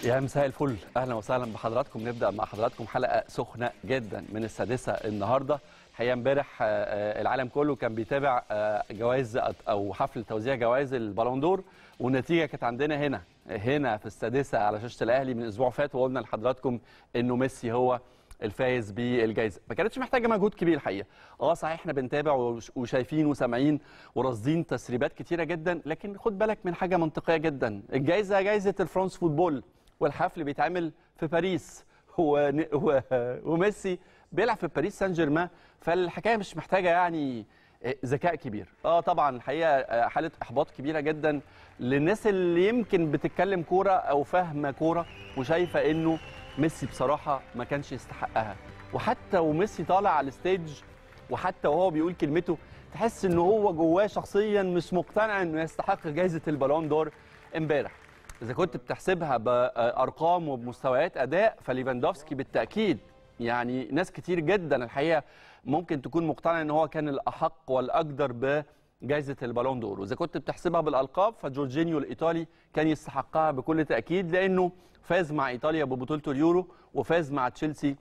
يا مساء الفل اهلا وسهلا بحضراتكم نبدا مع حضراتكم حلقه سخنه جدا من السادسه النهارده الحقيقه امبارح آه، آه، العالم كله كان بيتابع آه، جوائز او حفل توزيع جوائز البالون دور والنتيجه كانت عندنا هنا هنا في السادسه على شاشه الاهلي من اسبوع فات وقلنا لحضراتكم انه ميسي هو الفايز بالجائزه ما كانتش محتاجه مجهود كبير الحقيقه اه صحيح احنا بنتابع وش- وشايفين وسامعين ورصدين تسريبات كتيره جدا لكن خد بالك من حاجه منطقيه جدا الجائزه جائزه الفرنس فوتبول والحفل بيتعمل في باريس هو و... وميسي بيلعب في باريس سان جيرمان فالحكايه مش محتاجه يعني ذكاء كبير اه طبعا الحقيقه حاله احباط كبيره جدا للناس اللي يمكن بتتكلم كوره او فاهمه كوره وشايفه انه ميسي بصراحه ما كانش يستحقها وحتى وميسي طالع على الستيج وحتى وهو بيقول كلمته تحس ان هو جواه شخصيا مش مقتنع انه يستحق جائزه البالون دور امبارح اذا كنت بتحسبها بارقام وبمستويات اداء فليفاندوفسكي بالتاكيد يعني ناس كتير جدا الحقيقه ممكن تكون مقتنعه ان هو كان الاحق والاقدر بجائزه البالون دور واذا كنت بتحسبها بالالقاب فجورجينيو الايطالي كان يستحقها بكل تاكيد لانه فاز مع ايطاليا ببطوله اليورو وفاز مع تشيلسي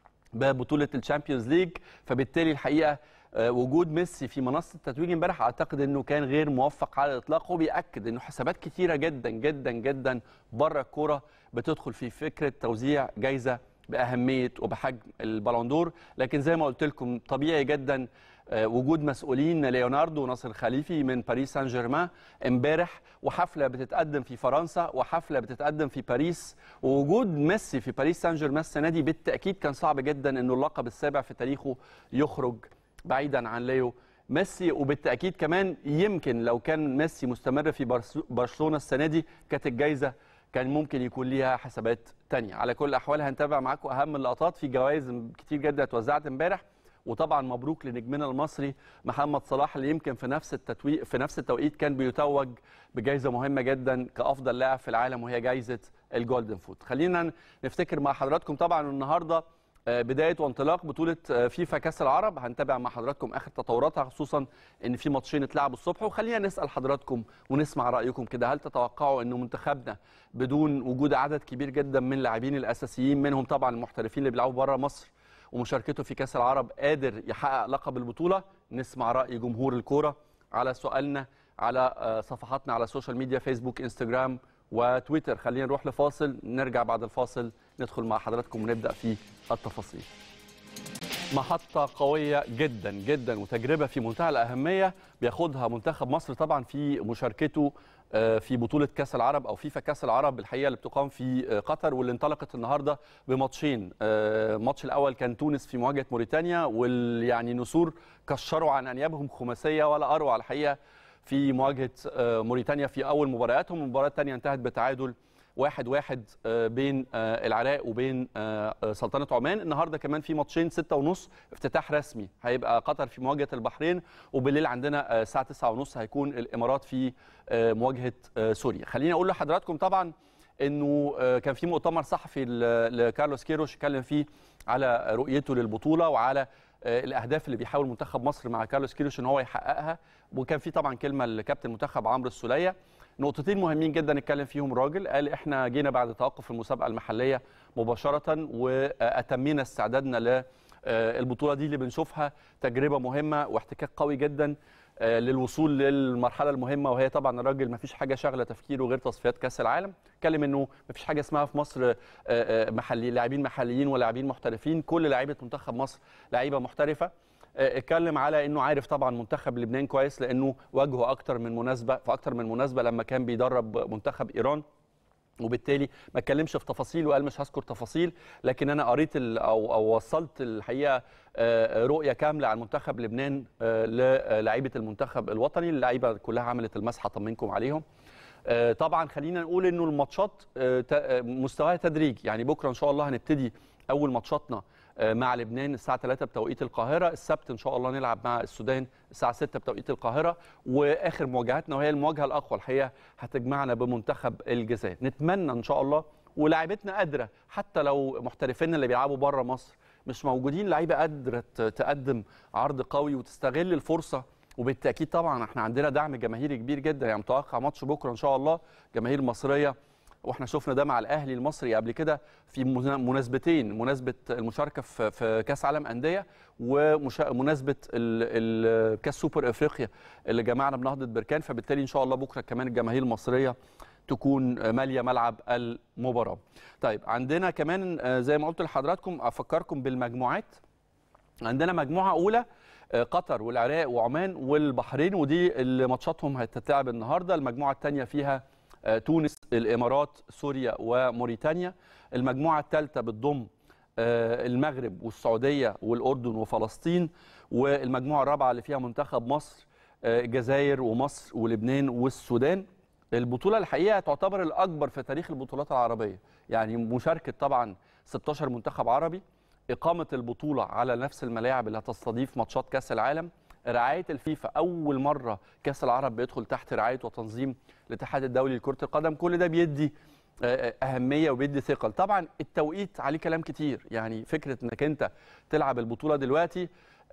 ببطوله الشامبيونز ليج فبالتالي الحقيقه آه، وجود ميسي في منصه التتويج امبارح اعتقد انه كان غير موفق على الاطلاق وبياكد انه حسابات كتيره جدا جدا جدا بره الكوره بتدخل في فكره توزيع جايزه باهميه وبحجم البالون دور لكن زي ما قلت لكم طبيعي جدا آه، وجود مسؤولين ليوناردو ناصر خليفي من باريس سان جيرمان امبارح وحفله بتتقدم في فرنسا وحفله بتتقدم في باريس ووجود ميسي في باريس سان جيرمان السنه دي بالتاكيد كان صعب جدا انه اللقب السابع في تاريخه يخرج بعيدا عن ليو ميسي وبالتاكيد كمان يمكن لو كان ميسي مستمر في برس- برشلونه السنه دي كانت الجائزه كان ممكن يكون ليها حسابات تانية على كل الاحوال هنتابع معاكم اهم اللقطات في جوائز كتير جدا اتوزعت امبارح وطبعا مبروك لنجمنا المصري محمد صلاح اللي يمكن في نفس التتويق في نفس التوقيت كان بيتوج بجائزه مهمه جدا كافضل لاعب في العالم وهي جائزه الجولدن فوت خلينا نفتكر مع حضراتكم طبعا النهارده آه، بدايه وانطلاق بطوله آه، فيفا كاس العرب هنتابع مع حضراتكم اخر تطوراتها خصوصا ان في ماتشين اتلعبوا الصبح وخلينا نسال حضراتكم ونسمع رايكم كده هل تتوقعوا انه منتخبنا بدون وجود عدد كبير جدا من اللاعبين الاساسيين منهم طبعا المحترفين اللي بيلعبوا بره مصر ومشاركته في كاس العرب قادر يحقق لقب البطوله نسمع راي جمهور الكوره على سؤالنا على آه، صفحاتنا على السوشيال ميديا فيسبوك انستجرام وتويتر خلينا نروح لفاصل نرجع بعد الفاصل ندخل مع حضراتكم ونبدا في التفاصيل محطة قوية جدا جدا وتجربة في منتهى الأهمية بياخدها منتخب مصر طبعا في مشاركته آه، في بطولة كأس العرب أو فيفا كأس العرب الحقيقة اللي بتقام في آه، قطر واللي انطلقت النهاردة بماتشين آه، الماتش الأول كان تونس في مواجهة موريتانيا واللي يعني نسور كشروا عن أنيابهم خماسية ولا أروع الحقيقة في مواجهة آه، موريتانيا في أول مبارياتهم المباراة الثانية انتهت بتعادل واحد واحد آه، بين آه، العراق وبين آه، آه، سلطنة عمان النهاردة كمان في ماتشين ستة ونص افتتاح رسمي هيبقى قطر في مواجهة البحرين وبالليل عندنا آه، الساعة تسعة ونص هيكون الإمارات في آه، مواجهة آه، سوريا خليني أقول لحضراتكم طبعا انه آه، كان في مؤتمر صحفي ل- لكارلوس كيروش اتكلم فيه على رؤيته للبطوله وعلى آه، الاهداف اللي بيحاول منتخب مصر مع كارلوس كيروش ان هو يحققها وكان في طبعا كلمه لكابتن المنتخب عمرو السوليه نقطتين مهمين جدا اتكلم فيهم الراجل قال احنا جينا بعد توقف المسابقه المحليه مباشره واتمينا استعدادنا ل آه، البطوله دي اللي بنشوفها تجربه مهمه واحتكاك قوي جدا آه، للوصول للمرحله المهمه وهي طبعا الراجل ما فيش حاجه شاغله تفكيره غير تصفيات كاس العالم اتكلم انه ما فيش حاجه اسمها في مصر آه، آه، محلي لاعبين محليين ولاعبين محترفين كل لعيبه منتخب مصر لعيبه محترفه آه، اتكلم على انه عارف طبعا منتخب لبنان كويس لانه واجهه اكتر من مناسبه في اكتر من مناسبه لما كان بيدرب منتخب ايران وبالتالي ما اتكلمش في تفاصيل وقال مش هذكر تفاصيل لكن انا قريت ال- او او وصلت الحقيقه آه، رؤيه كامله عن منتخب لبنان آه، للاعيبه المنتخب الوطني اللعيبه كلها عملت المسحه طمنكم عليهم آه، طبعا خلينا نقول انه الماتشات آه، ت- آه، مستواها تدريجي يعني بكره ان شاء الله هنبتدي اول ماتشاتنا آه، مع لبنان الساعه 3 بتوقيت القاهره السبت ان شاء الله نلعب مع السودان الساعه 6 بتوقيت القاهره واخر مواجهاتنا وهي المواجهه الاقوى الحقيقه هتجمعنا بمنتخب الجزائر نتمنى ان شاء الله ولاعيبتنا قادره حتى لو محترفين اللي بيلعبوا بره مصر مش موجودين لعيبه قادره ت- تقدم عرض قوي وتستغل الفرصه وبالتاكيد طبعا احنا عندنا دعم جماهيري كبير جدا يعني متوقع ماتش بكره ان شاء الله جماهير مصريه واحنا شفنا ده مع الاهلي المصري قبل كده في مناسبتين مناسبه المشاركه في في كاس عالم انديه ومناسبه كاس سوبر افريقيا اللي جمعنا بنهضه بركان فبالتالي ان شاء الله بكره كمان الجماهير المصريه تكون ماليه ملعب المباراه. طيب عندنا كمان زي ما قلت لحضراتكم افكركم بالمجموعات عندنا مجموعه اولى قطر والعراق وعمان والبحرين ودي اللي ماتشاتهم هتتلعب النهارده المجموعه الثانيه فيها تونس الامارات سوريا وموريتانيا المجموعه الثالثه بتضم المغرب والسعوديه والاردن وفلسطين والمجموعه الرابعه اللي فيها منتخب مصر الجزائر ومصر ولبنان والسودان البطوله الحقيقه تعتبر الاكبر في تاريخ البطولات العربيه يعني مشاركه طبعا 16 منتخب عربي اقامه البطوله على نفس الملاعب اللي هتستضيف ماتشات كاس العالم رعايه الفيفا اول مره كاس العرب بيدخل تحت رعايه وتنظيم الاتحاد الدولي لكره القدم كل ده بيدي اهميه وبيدي ثقل طبعا التوقيت عليه كلام كتير يعني فكره انك انت تلعب البطوله دلوقتي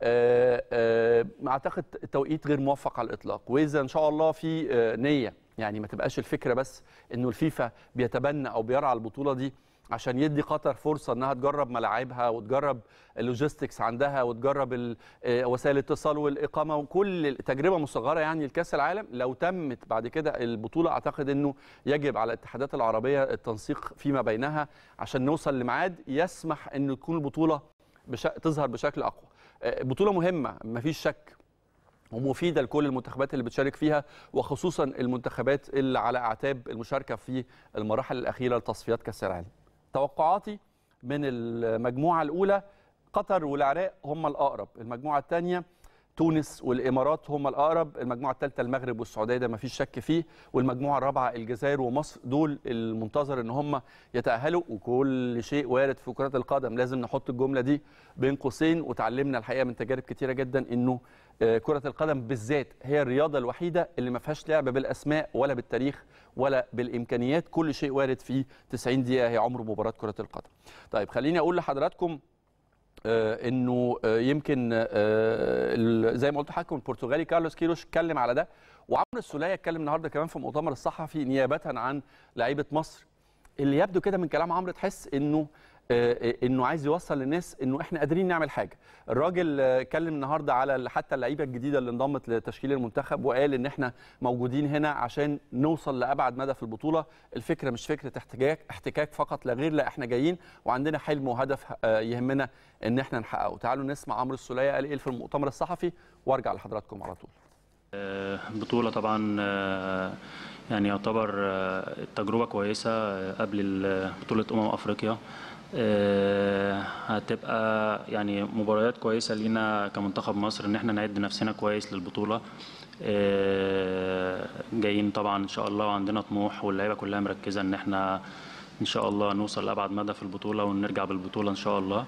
اعتقد التوقيت غير موفق على الاطلاق واذا ان شاء الله في نيه يعني ما تبقاش الفكره بس انه الفيفا بيتبنى او بيرعى البطوله دي عشان يدي قطر فرصه انها تجرب ملاعبها وتجرب اللوجيستكس عندها وتجرب وسائل الاتصال والاقامه وكل تجربه مصغره يعني لكاس العالم لو تمت بعد كده البطوله اعتقد انه يجب على الاتحادات العربيه التنسيق فيما بينها عشان نوصل لميعاد يسمح انه تكون البطوله بش... تظهر بشكل اقوى. بطوله مهمه مفيش شك ومفيده لكل المنتخبات اللي بتشارك فيها وخصوصا المنتخبات اللي على اعتاب المشاركه في المراحل الاخيره لتصفيات كاس العالم. توقعاتي من المجموعه الاولى قطر والعراق هم الاقرب، المجموعه الثانيه تونس والامارات هم الاقرب، المجموعه الثالثه المغرب والسعوديه ده ما فيش شك فيه، والمجموعه الرابعه الجزائر ومصر دول المنتظر ان هم يتاهلوا وكل شيء وارد في كره القدم، لازم نحط الجمله دي بين قوسين وتعلمنا الحقيقه من تجارب كتيره جدا انه كرة القدم بالذات هي الرياضة الوحيدة اللي ما فيهاش لعب بالأسماء ولا بالتاريخ ولا بالإمكانيات كل شيء وارد في 90 دقيقة هي عمر مباراة كرة القدم طيب خليني أقول لحضراتكم آه انه آه يمكن آه زي ما قلت لحضراتكم البرتغالي كارلوس كيروش اتكلم على ده وعمرو السوليه اتكلم النهارده كمان في المؤتمر الصحفي نيابه عن لعيبه مصر اللي يبدو كده من كلام عمرو تحس انه انه عايز يوصل للناس انه احنا قادرين نعمل حاجه الراجل اتكلم النهارده على حتى اللعيبه الجديده اللي انضمت لتشكيل المنتخب وقال ان احنا موجودين هنا عشان نوصل لابعد مدى في البطوله الفكره مش فكره احتكاك احتكاك فقط لا غير لا احنا جايين وعندنا حلم وهدف يهمنا ان احنا نحققه تعالوا نسمع عمرو السوليه قال ايه في المؤتمر الصحفي وارجع لحضراتكم على طول بطوله طبعا يعني يعتبر تجربه كويسه قبل بطوله امم افريقيا هتبقى يعني مباريات كويسه لينا كمنتخب مصر ان احنا نعد نفسنا كويس للبطوله جايين طبعا ان شاء الله وعندنا طموح واللعيبه كلها مركزه ان احنا ان شاء الله نوصل لابعد مدى في البطوله ونرجع بالبطوله ان شاء الله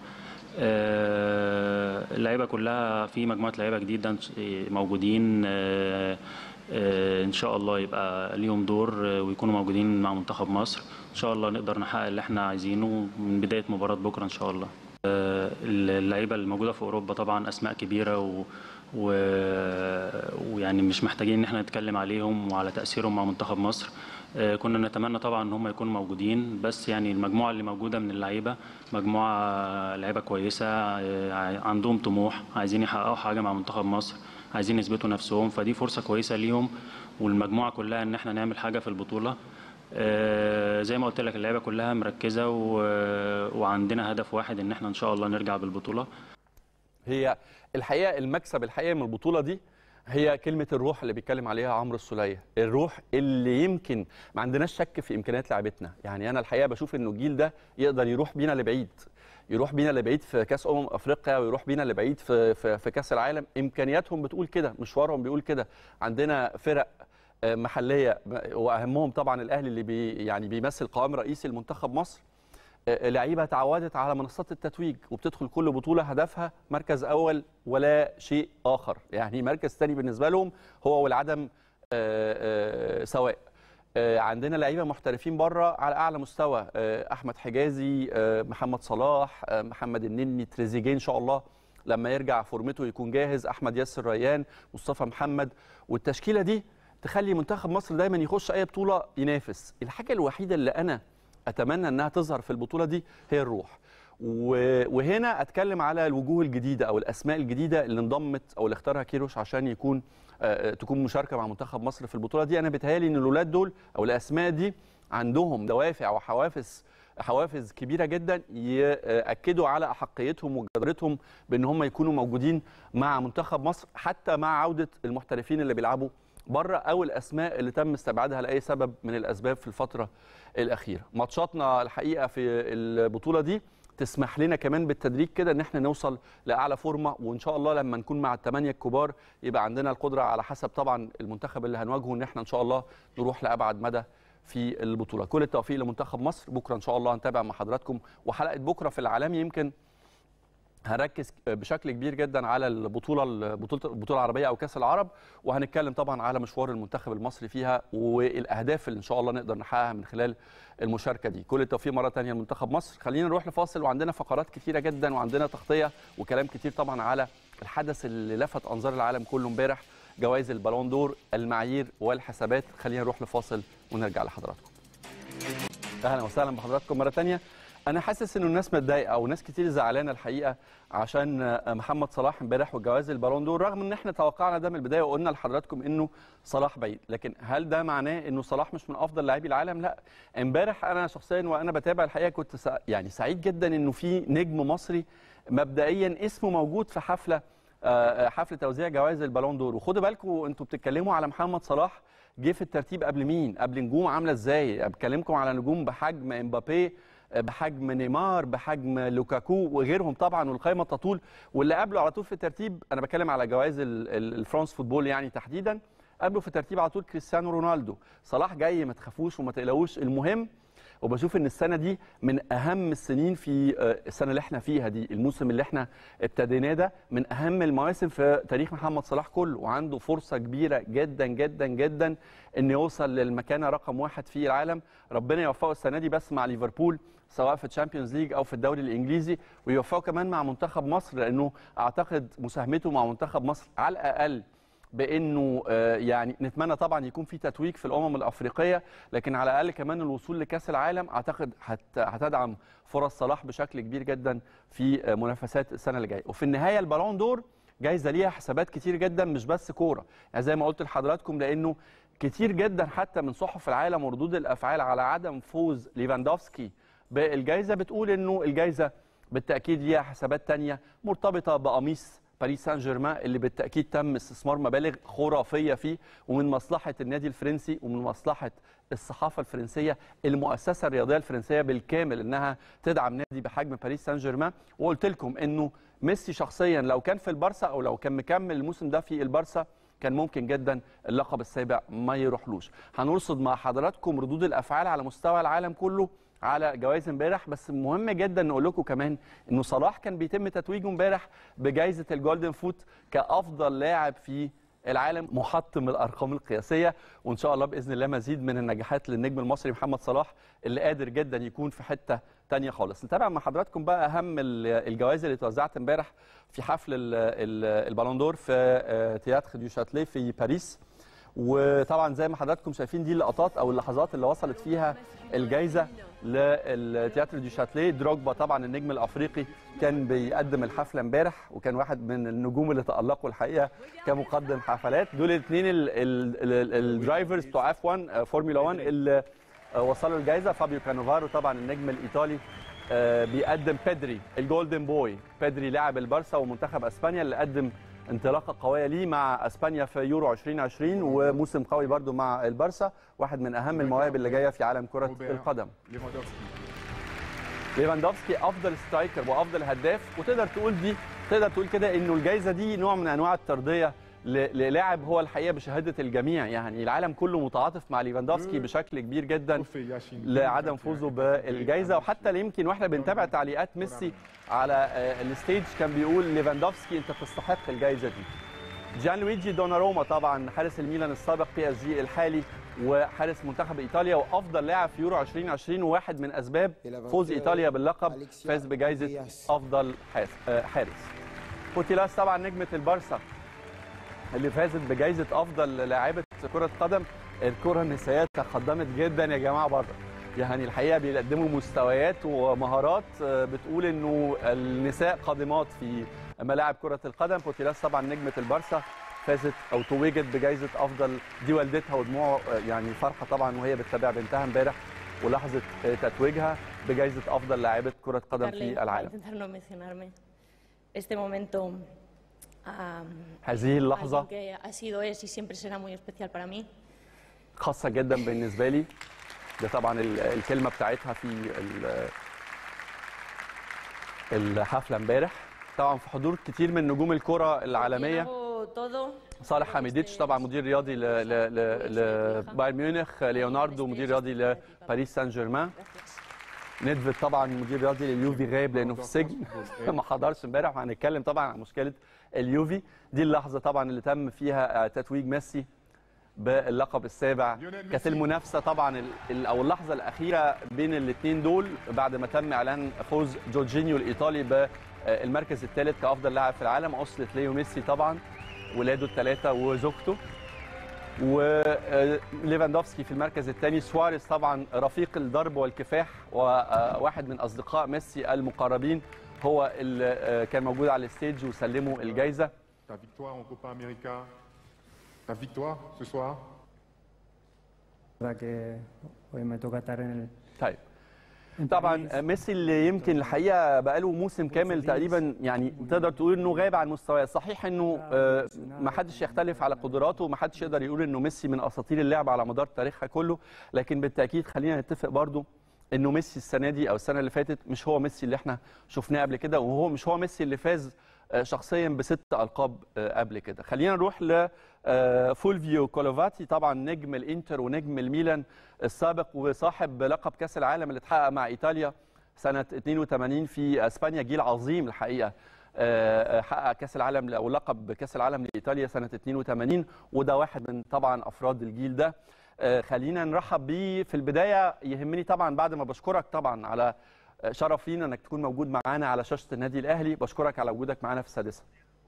اللعيبه كلها في مجموعه لعيبه جديده موجودين ان شاء الله يبقى ليهم دور ويكونوا موجودين مع منتخب مصر ان شاء الله نقدر نحقق اللي احنا عايزينه من بدايه مباراه بكره ان شاء الله اللعيبه الموجوده في اوروبا طبعا اسماء كبيره و... و... ويعني مش محتاجين ان احنا نتكلم عليهم وعلى تاثيرهم مع منتخب مصر كنا نتمنى طبعا ان هم يكونوا موجودين بس يعني المجموعه اللي موجوده من اللعيبه مجموعه لعيبه كويسه عندهم طموح عايزين يحققوا حاجه مع منتخب مصر عايزين يثبتوا نفسهم فدي فرصه كويسه ليهم والمجموعه كلها ان احنا نعمل حاجه في البطوله آه زي ما قلت لك اللعيبه كلها مركزه و... وعندنا هدف واحد ان احنا ان شاء الله نرجع بالبطوله هي الحقيقه المكسب الحقيقه من البطوله دي هي كلمه الروح اللي بيتكلم عليها عمرو السوليه الروح اللي يمكن ما عندناش شك في امكانيات لعبتنا يعني انا الحقيقه بشوف انه الجيل ده يقدر يروح بينا لبعيد يروح بينا لبعيد في كاس امم افريقيا ويروح بينا لبعيد في في, في كاس العالم امكانياتهم بتقول كده مشوارهم بيقول كده عندنا فرق محليه واهمهم طبعا الاهلي اللي بي يعني بيمثل قوام رئيسي لمنتخب مصر لعيبه تعودت على منصات التتويج وبتدخل كل بطوله هدفها مركز اول ولا شيء اخر يعني مركز ثاني بالنسبه لهم هو والعدم سواء عندنا لعيبه محترفين بره على اعلى مستوى احمد حجازي محمد صلاح محمد النني تريزيجيه ان شاء الله لما يرجع فورمته يكون جاهز احمد ياسر ريان مصطفى محمد والتشكيله دي تخلي منتخب مصر دايما يخش اي بطوله ينافس الحاجه الوحيده اللي انا اتمنى انها تظهر في البطوله دي هي الروح و- وهنا اتكلم على الوجوه الجديده او الاسماء الجديده اللي انضمت او اللي اختارها كيروش عشان يكون آه، تكون مشاركه مع منتخب مصر في البطوله دي انا بيتهيالي ان الاولاد دول او الاسماء دي عندهم دوافع وحوافز حوافز كبيره جدا ياكدوا على احقيتهم وجدارتهم بان هم يكونوا موجودين مع منتخب مصر حتى مع عوده المحترفين اللي بيلعبوا بره او الاسماء اللي تم استبعادها لاي سبب من الاسباب في الفتره الاخيره ماتشاتنا الحقيقه في البطوله دي تسمح لنا كمان بالتدريج كده ان احنا نوصل لاعلى فورمه وان شاء الله لما نكون مع الثمانيه الكبار يبقى عندنا القدره على حسب طبعا المنتخب اللي هنواجهه ان احنا ان شاء الله نروح لابعد مدى في البطوله كل التوفيق لمنتخب مصر بكره ان شاء الله هنتابع مع حضراتكم وحلقه بكره في العالمي يمكن هنركز بشكل كبير جدا على البطوله البطوله البطوله العربيه او كاس العرب وهنتكلم طبعا على مشوار المنتخب المصري فيها والاهداف اللي ان شاء الله نقدر نحققها من خلال المشاركه دي كل التوفيق مره ثانيه لمنتخب مصر خلينا نروح لفاصل وعندنا فقرات كثيره جدا وعندنا تغطيه وكلام كتير طبعا على الحدث اللي لفت انظار العالم كله امبارح جوائز البالون دور المعايير والحسابات خلينا نروح لفاصل ونرجع لحضراتكم اهلا وسهلا بحضراتكم مره ثانيه انا حاسس انه الناس متضايقه او ناس كتير زعلانه الحقيقه عشان محمد صلاح امبارح وجواز البالون دور رغم ان احنا توقعنا ده من البدايه وقلنا لحضراتكم انه صلاح بعيد لكن هل ده معناه انه صلاح مش من افضل لاعبي العالم لا امبارح انا شخصيا وانا بتابع الحقيقه كنت سع... يعني سعيد جدا انه في نجم مصري مبدئيا اسمه موجود في حفله آه، حفل توزيع جوائز البالون دور وخدوا بالكم انتوا بتتكلموا على محمد صلاح جه في الترتيب قبل مين قبل نجوم عامله ازاي بكلمكم على نجوم بحجم امبابي بحجم نيمار بحجم لوكاكو وغيرهم طبعا والقائمه تطول واللي قبله على طول في الترتيب انا بتكلم على جوائز ال- ال- الفرنس فوتبول يعني تحديدا قبله في الترتيب على طول كريستيانو رونالدو صلاح جاي ما تخافوش وما تقلقوش المهم وبشوف ان السنه دي من اهم السنين في آه، السنه اللي احنا فيها دي الموسم اللي احنا ابتديناه ده من اهم المواسم في تاريخ محمد صلاح كله وعنده فرصه كبيره جدا جدا جدا ان يوصل للمكانه رقم واحد في العالم ربنا يوفقه السنه دي بس مع ليفربول سواء في الشامبيونز ليج او في الدوري الانجليزي ويوفقه كمان مع منتخب مصر لانه اعتقد مساهمته مع منتخب مصر على الاقل بانه آه، يعني نتمنى طبعا يكون في تتويج في الامم الافريقيه لكن على الاقل كمان الوصول لكاس العالم اعتقد هت- هتدعم فرص صلاح بشكل كبير جدا في آه، منافسات السنه اللي جايه وفي النهايه البالون دور جايزه ليها حسابات كتير جدا مش بس كوره يعني زي ما قلت لحضراتكم لانه كتير جدا حتى من صحف العالم وردود الافعال على عدم فوز ليفاندوفسكي بالجائزه بتقول انه الجائزه بالتاكيد ليها حسابات تانية مرتبطه بقميص باريس سان جيرمان اللي بالتاكيد تم استثمار مبالغ خرافيه فيه ومن مصلحه النادي الفرنسي ومن مصلحه الصحافه الفرنسيه المؤسسه الرياضيه الفرنسيه بالكامل انها تدعم نادي بحجم باريس سان جيرمان وقلت لكم انه ميسي شخصيا لو كان في البارسا او لو كان مكمل الموسم ده في البارسا كان ممكن جدا اللقب السابع ما يروحلوش هنرصد مع حضراتكم ردود الافعال على مستوى العالم كله على جوائز امبارح بس مهم جدا نقول لكم كمان انه صلاح كان بيتم تتويجه امبارح بجائزه الجولدن فوت كافضل لاعب في العالم محطم الارقام القياسيه وان شاء الله باذن الله مزيد من النجاحات للنجم المصري محمد صلاح اللي قادر جدا يكون في حته تانية خالص نتابع مع حضراتكم بقى اهم ال- الجوائز اللي اتوزعت امبارح في حفل ال- ال- البالون دور في آه، تياتر ديو شاتلي في باريس وطبعا زي ما حضراتكم شايفين دي اللقطات او اللحظات اللي وصلت فيها الجائزه للتياتر دي شاتلي دروجبا طبعا النجم الافريقي كان بيقدم الحفله امبارح وكان واحد من النجوم اللي تالقوا الحقيقه كمقدم حفلات دول الاثنين الدرايفرز بتوع اف 1 فورمولا 1 اللي آه، وصلوا الجائزه فابيو كانوفارو طبعا النجم الايطالي آه، بيقدم بيدري الجولدن بوي بيدري لاعب البارسا ومنتخب اسبانيا اللي قدم انطلاقه قويه ليه مع اسبانيا في يورو 2020 وموسم قوي برده مع البارسا واحد من اهم المواهب اللي جايه في عالم كره القدم ليفاندوفسكي افضل سترايكر وافضل هداف وتقدر تقول دي تقدر تقول كده انه الجائزه دي نوع من انواع الترضيه ل- للاعب هو الحقيقه بشهاده الجميع يعني العالم كله متعاطف مع ليفاندوفسكي بشكل كبير جدا لعدم فوزه بالجائزه وحتى اللي يمكن واحنا بنتابع تعليقات ميسي على آه، الستيج كان بيقول ليفاندوفسكي انت تستحق الجائزه دي جان لويجي دوناروما طبعا حارس الميلان السابق بي اس جي الحالي وحارس منتخب ايطاليا وافضل لاعب في يورو 2020 وواحد من اسباب فوز ايطاليا باللقب فاز بجائزه افضل حارس آه، حارس بوتيلاس طبعا نجمه البارسا اللي فازت بجائزه افضل لاعبه كره قدم الكره النسائيه تقدمت جدا يا جماعه بره يعني الحقيقه بيقدموا مستويات ومهارات بتقول انه النساء قادمات في ملاعب كره القدم بوتيلاس طبعا نجمه البارسا فازت او توجت بجائزه افضل دي والدتها ودموع يعني فرحه طبعا وهي بتتابع بنتها امبارح ولحظه تتويجها بجائزه افضل لاعبه كره قدم في العالم. este momento هذه اللحظه que ha sido es y siempre será muy especial para mí. خاصه جدا بالنسبه لي ده طبعا الكلمه بتاعتها في الحفله امبارح طبعا في حضور كتير من نجوم الكره العالميه صالح حميديتش طبعا مدير رياضي لبايرن ميونخ ليوناردو مدير رياضي لباريس سان جيرمان ندفد طبعا مدير رياضي لليوفي غايب لانه في السجن ما حضرش امبارح وهنتكلم طبعا عن مشكله اليوفي دي اللحظه طبعا اللي تم فيها تتويج ميسي باللقب السابع كانت المنافسه طبعا او اللحظه الاخيره بين الاثنين دول بعد ما تم اعلان فوز جورجينيو الايطالي بالمركز الثالث كافضل لاعب في العالم اسره ليو ميسي طبعا ولاده الثلاثه وزوجته وليفاندوفسكي في المركز الثاني سواريز طبعا رفيق الضرب والكفاح وواحد من اصدقاء ميسي المقربين هو اللي كان موجود على الستيج وسلموا الجائزه la victoire ce soir que hoy me toca estar en el طيب طبعا ميسي اللي يمكن الحقيقه بقاله موسم كامل تقريبا يعني تقدر تقول انه غايب عن مستواه صحيح انه ما حدش يختلف على قدراته وما حدش يقدر يقول انه ميسي من اساطير اللعبه على مدار تاريخها كله لكن بالتاكيد خلينا نتفق برضو انه ميسي السنه دي او السنه اللي فاتت مش هو ميسي اللي احنا شفناه قبل كده وهو مش هو ميسي اللي فاز شخصيا بست القاب قبل كده خلينا نروح ل فولفيو كولوفاتي طبعا نجم الانتر ونجم الميلان السابق وصاحب لقب كاس العالم اللي اتحقق مع ايطاليا سنه 82 في اسبانيا جيل عظيم الحقيقه حقق كاس العالم او لقب كاس العالم لايطاليا سنه 82 وده واحد من طبعا افراد الجيل ده خلينا نرحب بيه في البدايه يهمني طبعا بعد ما بشكرك طبعا على شرف لينا انك تكون موجود معانا على شاشه النادي الاهلي بشكرك على وجودك معانا في السادسه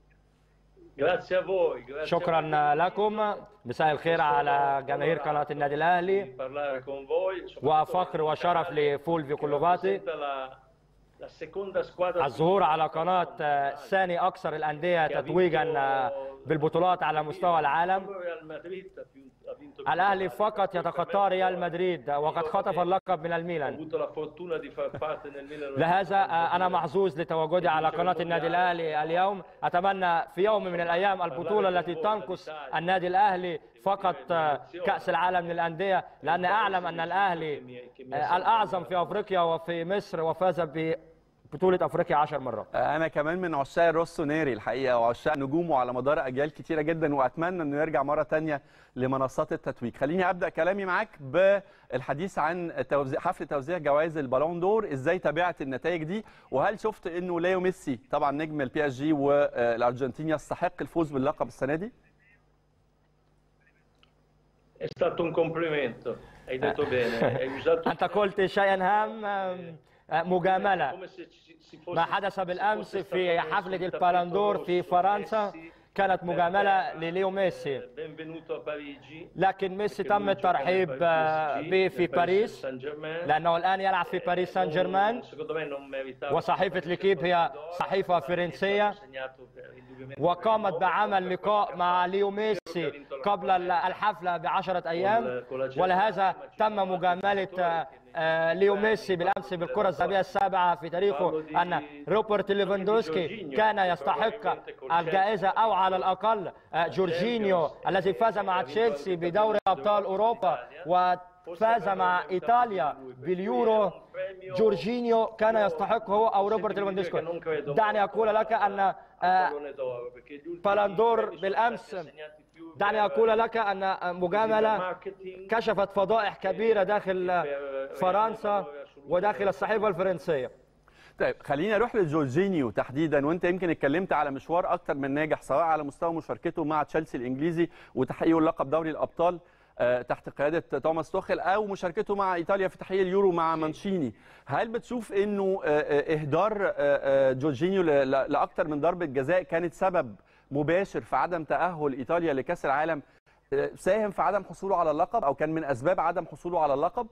شكرا لكم مساء الخير على جماهير قناه النادي الاهلي وفخر وشرف لفولفيو كولوفاتي الظهور على قناه ثاني اكثر الانديه تتويجا بالبطولات على مستوى العالم الاهلي فقط يتخطى ريال مدريد وقد خطف اللقب من الميلان لهذا انا محظوظ لتواجدي على قناه النادي الاهلي اليوم اتمنى في يوم من الايام البطوله التي تنقص النادي الاهلي فقط كاس العالم للانديه لان اعلم ان الاهلي الاعظم في افريقيا وفي مصر وفاز ب بطولة افريقيا 10 مرات. انا كمان من عشاق روسونيري الحقيقه وعشاق نجومه على مدار اجيال كتيره جدا واتمنى انه يرجع مره ثانيه لمنصات التتويج. خليني ابدا كلامي معاك بالحديث عن توزيع حفل توزيع جوائز البالون دور، ازاي تابعت النتائج دي وهل شفت انه ليو ميسي طبعا نجم البي اس جي والارجنتين يستحق الفوز باللقب السنه دي؟ È stato un complimento, hai detto bene, hai usato انت قلت شيئا هام مجامله ما حدث بالامس في حفله البالندور في فرنسا كانت مجامله لليو ميسي لكن ميسي تم الترحيب به في باريس لانه الان يلعب في باريس سان جيرمان وصحيفه ليكيب هي صحيفه فرنسيه وقامت بعمل لقاء مع ليو ميسي قبل الحفله بعشره ايام ولهذا تم مجامله ليو ميسي بالامس بالكره الذهبيه السابعه في تاريخه ان روبرت ليفاندوسكي كان يستحق الجائزه او على الاقل جورجينيو الذي فاز مع تشيلسي بدوري ابطال اوروبا وفاز مع ايطاليا باليورو جورجينيو كان يستحق هو او روبرت ليفاندوسكي دعني اقول لك ان بالاندور بالامس دعني أقول لك أن مجاملة كشفت فضائح كبيرة داخل فرنسا وداخل الصحيفة الفرنسية طيب خلينا نروح لجورجينيو تحديدا وانت يمكن اتكلمت على مشوار اكتر من ناجح سواء على مستوى مشاركته مع تشيلسي الانجليزي وتحقيقه لقب دوري الابطال تحت قياده توماس توخل او مشاركته مع ايطاليا في تحقيق اليورو مع مانشيني هل بتشوف انه اهدار جورجينيو لاكثر من ضربه جزاء كانت سبب مباشر في عدم تاهل ايطاليا لكاس العالم آه، ساهم في عدم حصوله على اللقب او كان من اسباب عدم حصوله على اللقب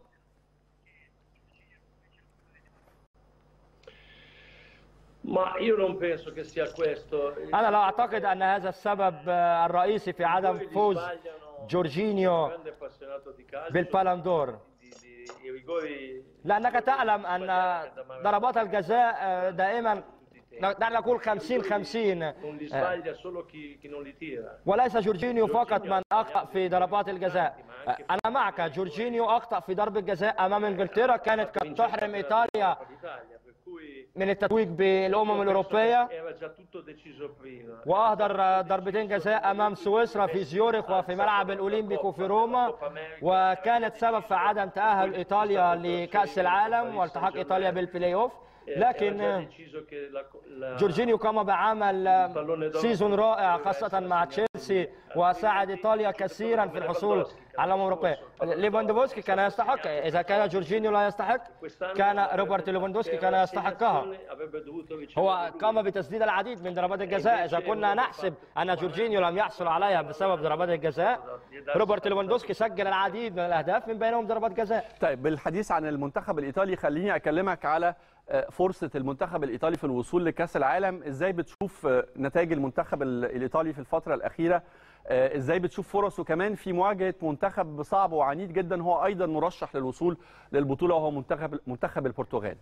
Ma io non penso che sia questo. أنا لا أعتقد أن هذا السبب آه، الرئيسي في عدم Rigori li فوز sbagliano, جورجينيو grande appassionato di calcio, بالبالندور di- di- i rigori لأنك تعلم أن ضربات الجزاء آه، دائما دعنا نقول 50 50 non li sbaglia solo chi, chi non li tira. وليس جورجينيو فقط من أخطأ في ضربات الجزاء أنا معك جورجينيو أخطأ في ضربة جزاء أمام إنجلترا كانت قد تحرم إيطاليا L'Italia, per cui من التتويج بالأمم الأوروبية era già tutto deciso prima. وأهدر ضربتين جزاء أمام سويسرا في زيورخ وفي ملعب الأولمبيكو في روما وكانت سبب في عدم تأهل إيطاليا لكأس العالم والتحاق إيطاليا بالبلاي أوف Era già لكن deciso che la, la, جورجينيو قام بعمل سيزون رائع خاصة مع تشيلسي وساعد إيطاليا كثيرا في الحصول على الأمم الأوروبية ليفاندوفسكي كان يستحق إذا كان جورجينيو لا يستحق quest'anno كان avrebbe- روبرت ليفاندوفسكي per كان يستحقها l'assegnazione avrebbe dovuto ricevere هو lui. قام بتسديد العديد من ضربات الجزاء إذا كنا نحسب أن جورجينيو لم يحصل عليها بسبب ضربات الجزاء روبرت ليفاندوفسكي سجل العديد من الأهداف من بينهم ضربات جزاء طيب بالحديث عن المنتخب الايطالي خليني اكلمك على آه، فرصه المنتخب الايطالي في الوصول لكاس العالم ازاي بتشوف آه، نتائج المنتخب ال- الايطالي في الفتره الاخيره آه، ازاي بتشوف فرصه كمان في مواجهه منتخب صعب وعنيد جدا هو ايضا مرشح للوصول للبطوله وهو منتخب منتخب البرتغال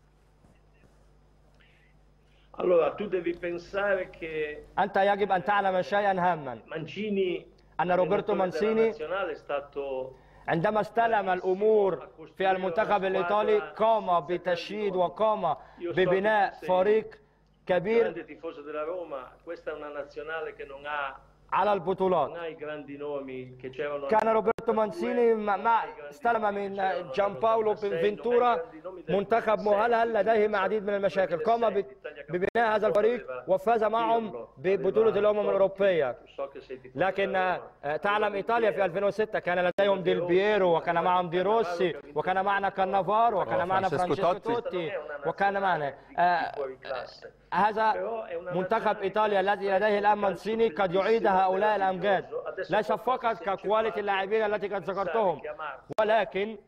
Allora, tu devi pensare che أنت يجب أن تعلم شيئا هاما Mancini, أن روبرتو allenatore della مانسيني nazionale, è stato عندما استلم الأمور في المنتخب الإيطالي قام بتشييد وقام ببناء فريق كبير grande tifoso della Roma. Questa è una nazionale che non ha, على البطولات non ha i grandi nomi che c'erano. كان روبرتو مانسيني مع مع- استلم من جان باولو بنفنتورا منتخب مهلهل لديه العديد من المشاكل قام ب- ببناء هذا الفريق وفاز معهم ببطولة الأمم الأوروبية So che sei tifoso لكن della Roma. آه، تعلم إيطاليا في 2006 كان لديهم ديل بييرو وكان معهم دي روسي وكان معنا كانافار وكان معنا فرانشيسكو فرانشيسكو توتي. توتي Non è una وكان nazionale معنا di آه، fuori classe. هذا منتخب ايطاليا الذي لديه الان مانسيني قد يعيد هؤلاء الامجاد ليس فقط ككواليتي اللاعبين التي قد ذكرتهم ولكن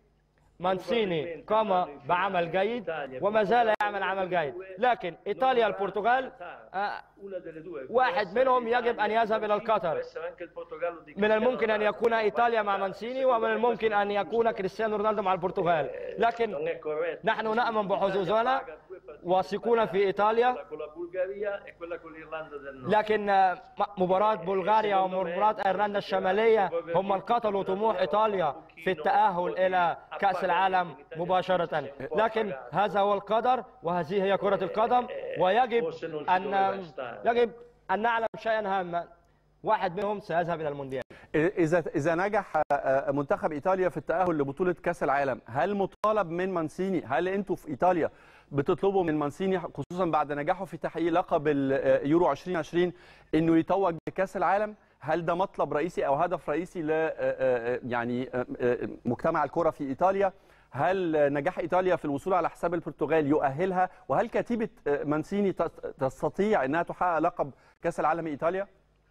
مانسيني قام بعمل جيد وما زال يعمل عمل جيد لكن ايطاليا البرتغال آه، Una delle due. واحد منهم يجب ان يذهب الى القطر Può essere anche il Portogallo di من الممكن ان Cristiano يكون ايطاليا مع مانسيني ومن الممكن ان يكون كريستيانو رونالدو مع البرتغال Non لكن è corretto. نحن نامن بحظوظنا واثقون في ايطاليا Quella con la Bulgaria e quella con l'Irlanda del Nord. لكن آه، مباراة بلغاريا ومباراة ايرلندا الشمالية هم من قتلوا طموح ايطاليا في التأهل الى كأس العالم مباشرة لكن هذا هو القدر وهذه هي كرة القدم ويجب ان يجب ان نعلم شيئا هاما واحد منهم سيذهب الى المونديال اذا اذا نجح آه، آه، منتخب ايطاليا في التاهل لبطوله كاس العالم هل مطالب من مانسيني هل انتوا في ايطاليا بتطلبوا من مانسيني خصوصا بعد نجاحه في تحقيق لقب اليورو 2020 انه يتوج بكاس العالم هل ده مطلب رئيسي او هدف رئيسي ل آه، آه، يعني آه، آه، مجتمع الكره في ايطاليا هل نجاح ايطاليا في الوصول على حساب البرتغال يؤهلها وهل كتيبه آه، مانسيني تس- تستطيع انها تحقق لقب كاس العالم ايطاليا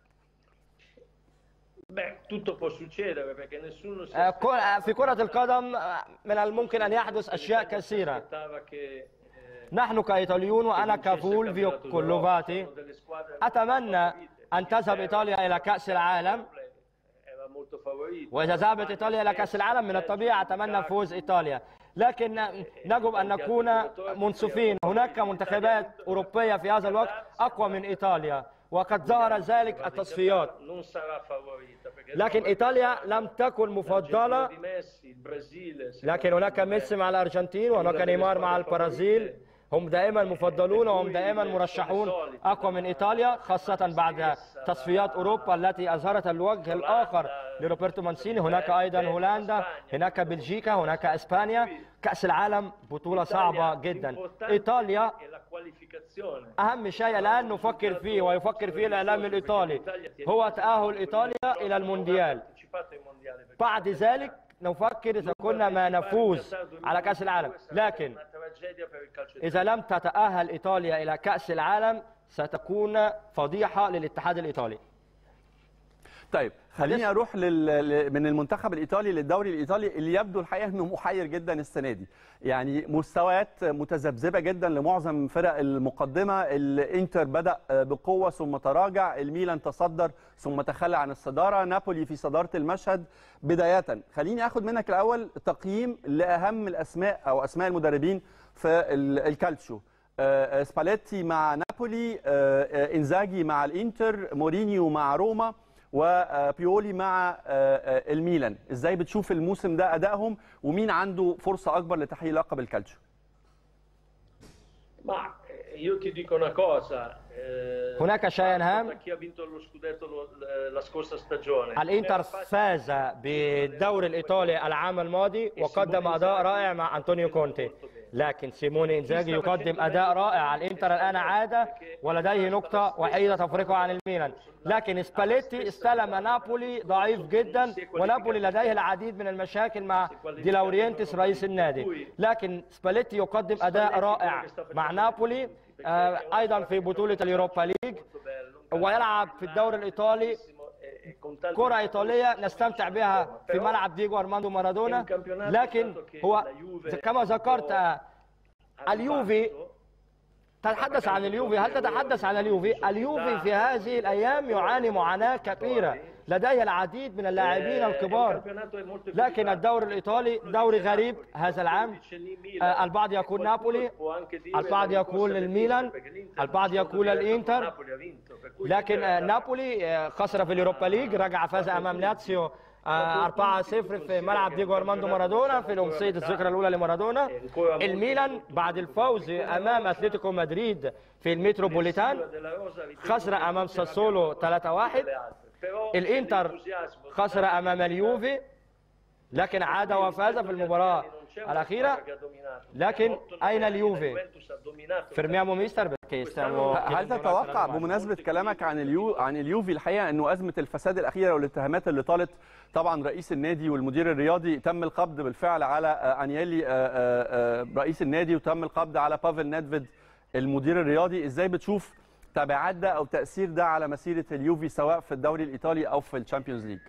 Beh, tutto può succedere perché nessuno si آه، كرة- في كرة القدم آه، من الممكن ان يحدث اشياء كثيرة aspettava che eh, نحن كايطاليون وانا كفولفيو كولوفاتي delle squadre اتمنى ان تذهب ايطاليا الى كاس العالم era molto favorito. واذا ذهبت ايطاليا الى كاس العالم من الطبيعي اتمنى فوز ايطاليا لكن نجب ان نكون منصفين هناك منتخبات اوروبيه في هذا الوقت اقوى من ايطاليا وقد ظهر ذلك التصفيات Non sarà favorita perché لكن ايطاليا لم تكن مفضله di Messi, il Brasile, لكن هناك ميسي مع الارجنتين وهناك نيمار مع البرازيل هم دائما مفضلون وهم دائما مرشحون اقوى من ايطاليا خاصه بعد تصفيات اوروبا التي اظهرت الوجه الاخر لروبرتو مانسيني هناك ايضا هولندا هناك بلجيكا هناك اسبانيا كاس العالم بطوله صعبه جدا ايطاليا e la qualificazione. اهم شيء الان نفكر فيه ويفكر فيه الاعلام الايطالي هو تاهل ايطاليا الى المونديال Partecipato ai mondiali perché بعد ذلك نفكر اذا كنا ما نفوز على كاس العالم لكن una tragedia per il calcio إذا لم تتأهل إيطاليا إلى كأس العالم ستكون فضيحة للاتحاد الإيطالي طيب خليني اروح لل... ل- من المنتخب الايطالي للدوري الايطالي اللي يبدو الحقيقه انه محير جدا السنه دي يعني مستويات متذبذبه جدا لمعظم فرق المقدمه الانتر بدا بقوه ثم تراجع الميلان تصدر ثم تخلى عن الصداره نابولي في صداره المشهد بدايه خليني اخد منك الاول تقييم لاهم الاسماء او اسماء المدربين في ال- الكالتشو آه، سباليتي مع نابولي آه، آه، انزاجي مع الانتر مورينيو مع روما وبيولي مع آه، آه، الميلان ازاي بتشوف الموسم ده ادائهم ومين عنده فرصه اكبر لتحقيق لقب الكالتشو Ma eh, io ti dico una cosa. eh, هناك شيء هام. da chi ha vinto lo scudetto lo- la scorsa stagione. الانتر Era facile- فاز بالدوري الايطالي العام الماضي وقدم اداء رائع مع انطونيو كونتي لكن سيموني انزاجي يقدم اداء رائع الانتر الان عاد ولديه نقطه وحيده تفرقه عن الميلان لكن سباليتي استلم نابولي ضعيف جدا ونابولي لديه العديد من المشاكل مع دي لورينتس رئيس النادي لكن سباليتي يقدم اداء رائع مع نابولي آه، ايضا في بطوله اليوروبا ليج ويلعب في الدوري الايطالي E- e con tanti كرة إيطالية نستمتع بها في ملعب ديجو أرماندو مارادونا لكن هو كما ذكرت آه، hanno اليوفي fatto, تتحدث عن اليوفي هل تتحدث عن اليوفي اليوفي في هذه الأيام يعاني معاناة كبيرة لديه العديد من اللاعبين eh, الكبار il campionato è molto لكن equilibrato. الدوري الإيطالي دوري غريب هذا العام آه، البعض يقول نابولي البعض يقول الميلان البعض يقول الإنتر لكن آه، نابولي آه، خسر في اليوروبا ليج رجع فاز امام لاتسيو آه، 4-0 في ملعب ديجو ارماندو مارادونا في الامسيه الذكرى الاولى لمارادونا الميلان بعد الفوز امام اتلتيكو مدريد في المتروبوليتان خسر امام ساسولو 3-1 الانتر خسر امام اليوفي لكن عاد وفاز في المباراه الاخيره لكن اين اليوفي فرميامو ميستر perché stiamo هل تتوقع بمناسبه كلامك عن اليو عن اليوفي الحقيقه انه ازمه الفساد الاخيره والاتهامات اللي طالت طبعا رئيس النادي والمدير الرياضي تم القبض بالفعل على آه، انيلي آه، آه، آه، رئيس النادي وتم القبض على بافل نيدفيد المدير الرياضي ازاي بتشوف تبعات ده او تاثير ده على مسيره اليوفي سواء في الدوري الايطالي او في الشامبيونز ليج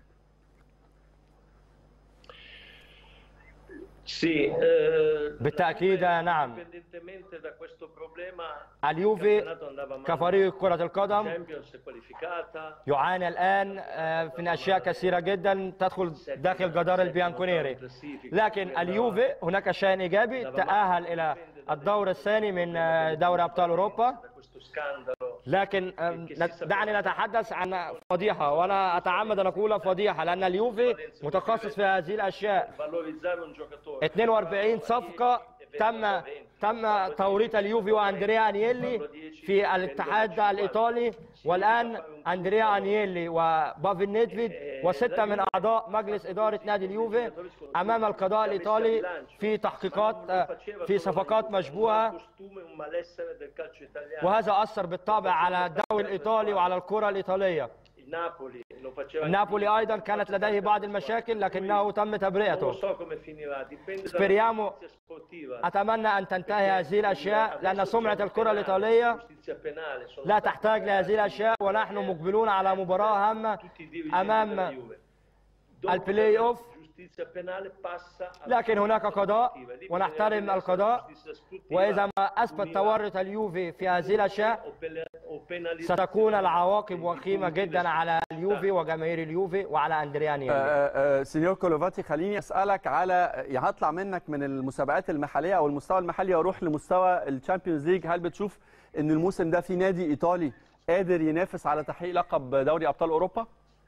Sì, eh, بالتأكيد نعم indipendentemente da questo problema, اليوفي il campionato andava male. كفريق كرة القدم Champions è qualificata, يعاني الآن آه، من أشياء كثيرة جدا تدخل داخل جدار البيانكونيري لكن اليوفي هناك شيء إيجابي تأهل إلى الدور الثاني من آه، دوري أبطال أوروبا da questo scandalo. لكن آه، نت- دعني نتحدث عن فضيحة وأنا أتعمد أن أقول فضيحة لأن اليوفي متخصص في هذه الأشياء Valorizzare un giocatore. 42 صفقة تم تم توريط اليوفي واندريا انيلي في الاتحاد الايطالي والان اندريا انيلي وبافين نيدفيد وسته من اعضاء مجلس اداره نادي اليوفي امام القضاء الايطالي في تحقيقات في صفقات مشبوهه costume un malessere del calcio italiano. وهذا اثر بالطبع على الدوري الايطالي وعلى الكره الايطاليه Il Napoli lo faceva نابولي ايضا كانت لديه بعض المشاكل لكنه تم Non lo تبرئته so come finirà, dipende Speriamo- dalla giustizia sportiva. اتمنى ان تنتهي هذه الاشياء لان سمعه الكره الايطاليه Giustizia penale, sono لا stati تحتاج لهذه الاشياء ونحن مقبلون على مباراه هامه tutti i dirigenti امام della Juve. Dopo البلاي la أوف. giustizia penale passa alla لكن هناك giustizia قضاء sportiva. Lì ونحترم bisognerebbe القضاء essere giustizia sportiva واذا ما اثبت unita تورط اليوفي في هذه الاشياء o pele- o penalizzazione ستكون العواقب وخيمه جدا على اليوفي وجماهير اليوفي وعلى اندرياني آه، آه، سينيور كولوفاتي خليني اسالك على يعني هطلع منك من المسابقات المحليه او المستوى المحلي واروح لمستوى الشامبيونز ليج هل بتشوف ان الموسم ده في نادي ايطالي قادر ينافس على تحقيق لقب دوري ابطال اوروبا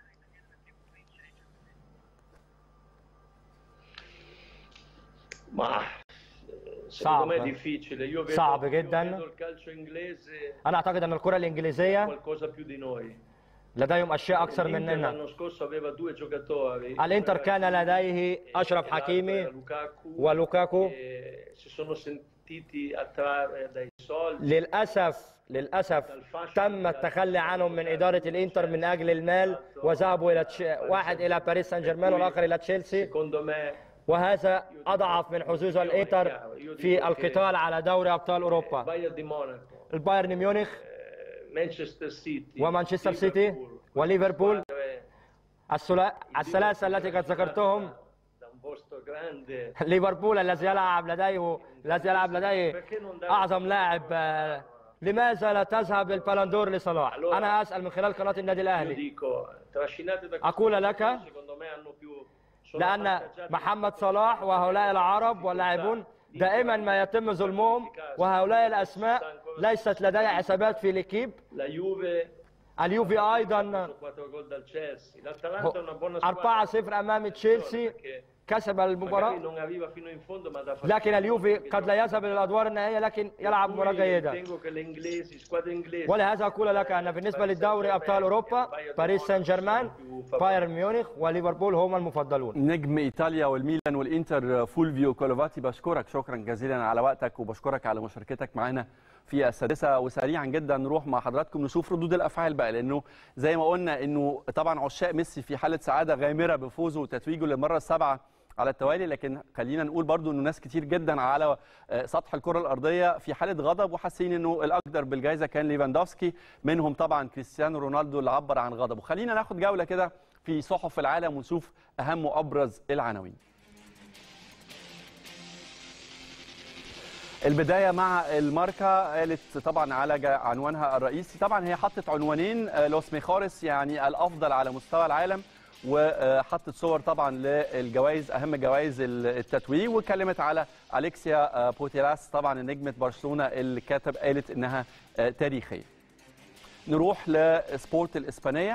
Ma eh, secondo me è صعب. difficile. Io vedo, صعب io جداً. vedo il calcio inglese انا اعتقد ان الكره الانجليزيه qualcosa più di noi. لديهم اشياء اكثر L'Inter مننا l'anno scorso aveva due giocatori. الانتر كان ragazzi, لديه اشرف e l'altro حكيمي era Lukaku, ولوكاكو e si sono sentiti attrarre dai soldi. للاسف للاسف تم التخلي عنهم من اداره الانتر من اجل المال وذهبوا الى تش... واحد الى باريس سان جيرمان والاخر الى تشيلسي Secondo me وهذا اضعف من حظوظ الانتر في القتال على دوري ابطال اوروبا Bayern di Monaco, البايرن ميونخ eh, Manchester City, ومانشستر سيتي Liverpool, وليفربول squadre الثلا- الثلاثة التي قد ذكرتهم da un posto grande. ليفربول الذي يلعب لديه الذي يلعب لديه أعظم لاعب آه، لماذا لا تذهب البالندور لصلاح؟ أنا أسأل من خلال قناة النادي Io الأهلي dico, trascinate da أقول questo لك motivo, secondo me hanno più sono لأن avvantaggiati محمد صلاح وهؤلاء العرب واللاعبون دائما ما يتم ظلمهم وهؤلاء الأسماء ليست لدي حسابات في الإكيب la Juve اليوفي أيضا su 4 gol dal Chelsea. L'Atalanta è una buona 4-0 أمام تشيلسي perché كسب magari المباراة non arriva fino in fondo ma da لكن اليوفي قد لا يذهب إلى الأدوار النهائية لكن يلعب مباراة جيدة Ritengo che le inglesi, squadre inglesi ولهذا أقول لك أن بالنسبة للدوري أبطال أوروبا باريس سان جيرمان بايرن ميونخ وليفربول هم المفضلون نجم ايطاليا والميلان والانتر فولفيو كولوفاتي بشكرك شكرا جزيلا على وقتك وبشكرك على مشاركتك معنا في السادسه وسريعا جدا نروح مع حضراتكم نشوف ردود الافعال بقى لانه زي ما قلنا انه طبعا عشاق ميسي في حاله سعاده غامره بفوزه وتتويجه للمره السابعه على التوالي لكن خلينا نقول برضو انه ناس كتير جدا على آه، سطح الكره الارضيه في حاله غضب وحاسين انه الاقدر بالجائزه كان ليفاندوفسكي منهم طبعا كريستيانو رونالدو اللي عبر عن غضبه خلينا ناخد جوله كده في صحف العالم ونشوف اهم وابرز العناوين البدايه مع الماركه قالت طبعا على جا- عنوانها الرئيسي طبعا هي حطت عنوانين آه، لوس ميخارس يعني الافضل على مستوى العالم وحطت صور طبعا للجوائز اهم جوائز التتويج واتكلمت على اليكسيا آه، بوتيراس طبعا نجمه برشلونه اللي كتب قالت انها آه، تاريخيه نروح لسبورت الاسبانيه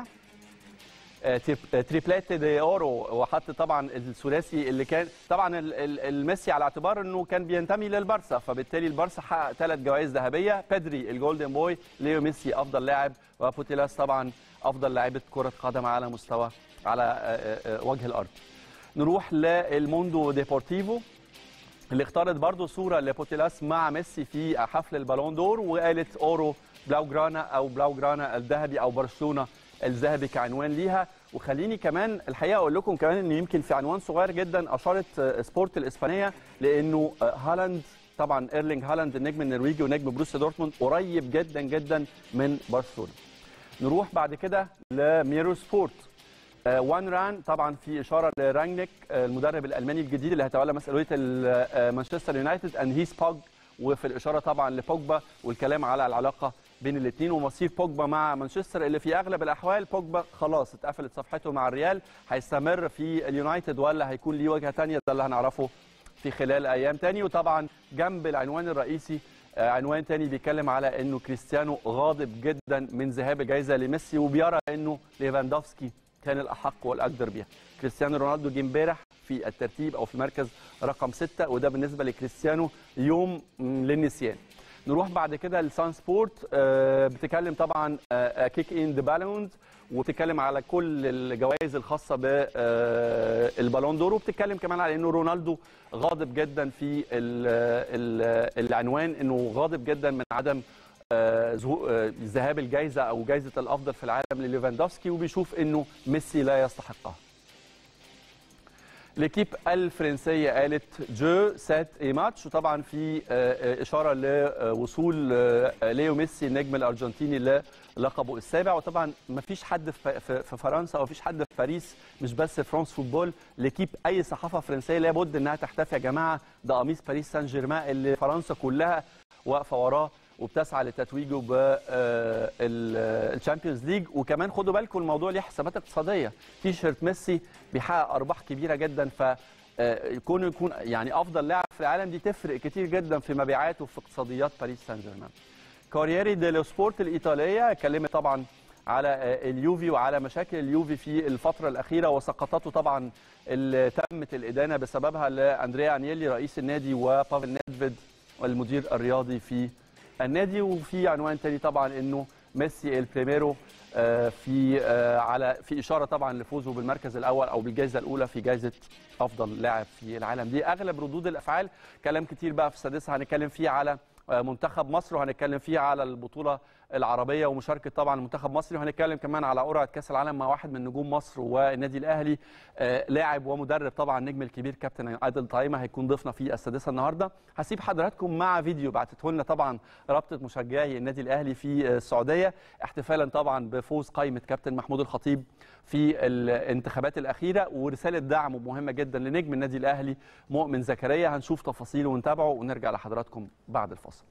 آه، تريب- آه، تريبلات دي اورو وحط طبعا الثلاثي اللي كان طبعا ال- ال- الميسي على اعتبار انه كان بينتمي للبارسا فبالتالي البارسا حقق ثلاث جوائز ذهبيه بيدري الجولدن بوي ليو ميسي افضل لاعب وبوتيلاس طبعا افضل لاعبه كره قدم على مستوى على آه، آه، آه، وجه الارض نروح للموندو ديبورتيفو اللي اختارت برضو صورة لبوتيلاس مع ميسي في حفل البالون دور وقالت اورو بلاو جرانا او بلاو جرانا الذهبي او برشلونة الذهبي كعنوان ليها وخليني كمان الحقيقة اقول لكم كمان ان يمكن في عنوان صغير جدا اشارت آه، سبورت الاسبانية لانه آه، هالاند طبعا ايرلينج هالاند النجم النرويجي ونجم بروسيا دورتموند قريب جدا جدا من برشلونة نروح بعد كده لميرو سبورت آه، وان ران طبعا في اشاره لرانجنيك آه، المدرب الالماني الجديد اللي هيتولى مسؤوليه ال- آه، مانشستر يونايتد اند هيس بوج وفي الاشاره طبعا لبوجبا والكلام على العلاقه بين الاثنين ومصير بوجبا مع مانشستر اللي في اغلب الاحوال بوجبا خلاص اتقفلت صفحته مع الريال هيستمر في اليونايتد ولا هيكون ليه وجهه ثانيه ده اللي هنعرفه في خلال ايام تاني وطبعا جنب العنوان الرئيسي آه، عنوان تاني بيتكلم على انه كريستيانو غاضب جدا من ذهاب جايزه لميسي وبيرى انه ليفاندوفسكي كان الاحق والاقدر بيها كريستيانو رونالدو جه امبارح في الترتيب او في المركز رقم ستة وده بالنسبه لكريستيانو يوم مم، للنسيان نروح بعد كده لسان سبورت آه، بتتكلم طبعا كيك ان ذا بالونز وبتتكلم على كل الجوائز الخاصه بالبالون دور وبتتكلم كمان على انه رونالدو غاضب جدا في ال ال العنوان انه غاضب جدا من عدم آه، ظهو- آه، ذهاب الجائزه او جائزه الافضل في العالم لليفاندوفسكي وبيشوف انه ميسي لا يستحقها ليكيب الفرنسيه قالت جو سات اي ماتش وطبعا في آه، آه، اشاره لوصول آه، ليو ميسي النجم الارجنتيني للقبه السابع وطبعا ما فيش حد في في- في فرنسا او فيش حد في باريس مش بس فرانس فوتبول ليكيب اي صحافه فرنسيه لابد انها تحتفي يا جماعه ده قميص باريس سان جيرمان اللي فرنسا كلها واقفه وراه وبتسعى لتتويجه بالشامبيونز ليج وكمان خدوا بالكم الموضوع ليه حسابات اقتصاديه تي شيرت ميسي بيحقق ارباح كبيره جدا ف آه، يكون يكون يعني افضل لاعب في العالم دي تفرق كتير جدا في مبيعاته وفي اقتصاديات باريس سان جيرمان كورييري ديلو سبورت الايطاليه اتكلمت طبعا على آه، اليوفي وعلى مشاكل اليوفي في الفتره الاخيره وسقطته طبعا اللي تمت الادانه بسببها لاندريا انيلي رئيس النادي وبافل نيدفيد المدير الرياضي في النادي وفي عنوان تاني طبعا انه ميسي البريميرو آه، في آه، على في اشاره طبعا لفوزه بالمركز الاول او بالجائزه الاولى في جائزه افضل لاعب في العالم دي اغلب ردود الافعال كلام كتير بقى في السادسه هنتكلم فيه على آه، منتخب مصر وهنتكلم فيه على البطوله العربيه ومشاركه طبعا المنتخب المصري وهنتكلم كمان على قرعه كاس العالم مع واحد من نجوم مصر والنادي الاهلي آه، لاعب ومدرب طبعا النجم الكبير كابتن عادل طعيمه هيكون ضيفنا في السادسه النهارده هسيب حضراتكم مع فيديو بعتته لنا طبعا رابطه مشجعي النادي الاهلي في آه، السعوديه احتفالا طبعا بفوز قائمه كابتن محمود الخطيب في الانتخابات الاخيره ورساله دعم مهمه جدا لنجم النادي الاهلي مؤمن زكريا هنشوف تفاصيله ونتابعه ونرجع لحضراتكم بعد الفاصل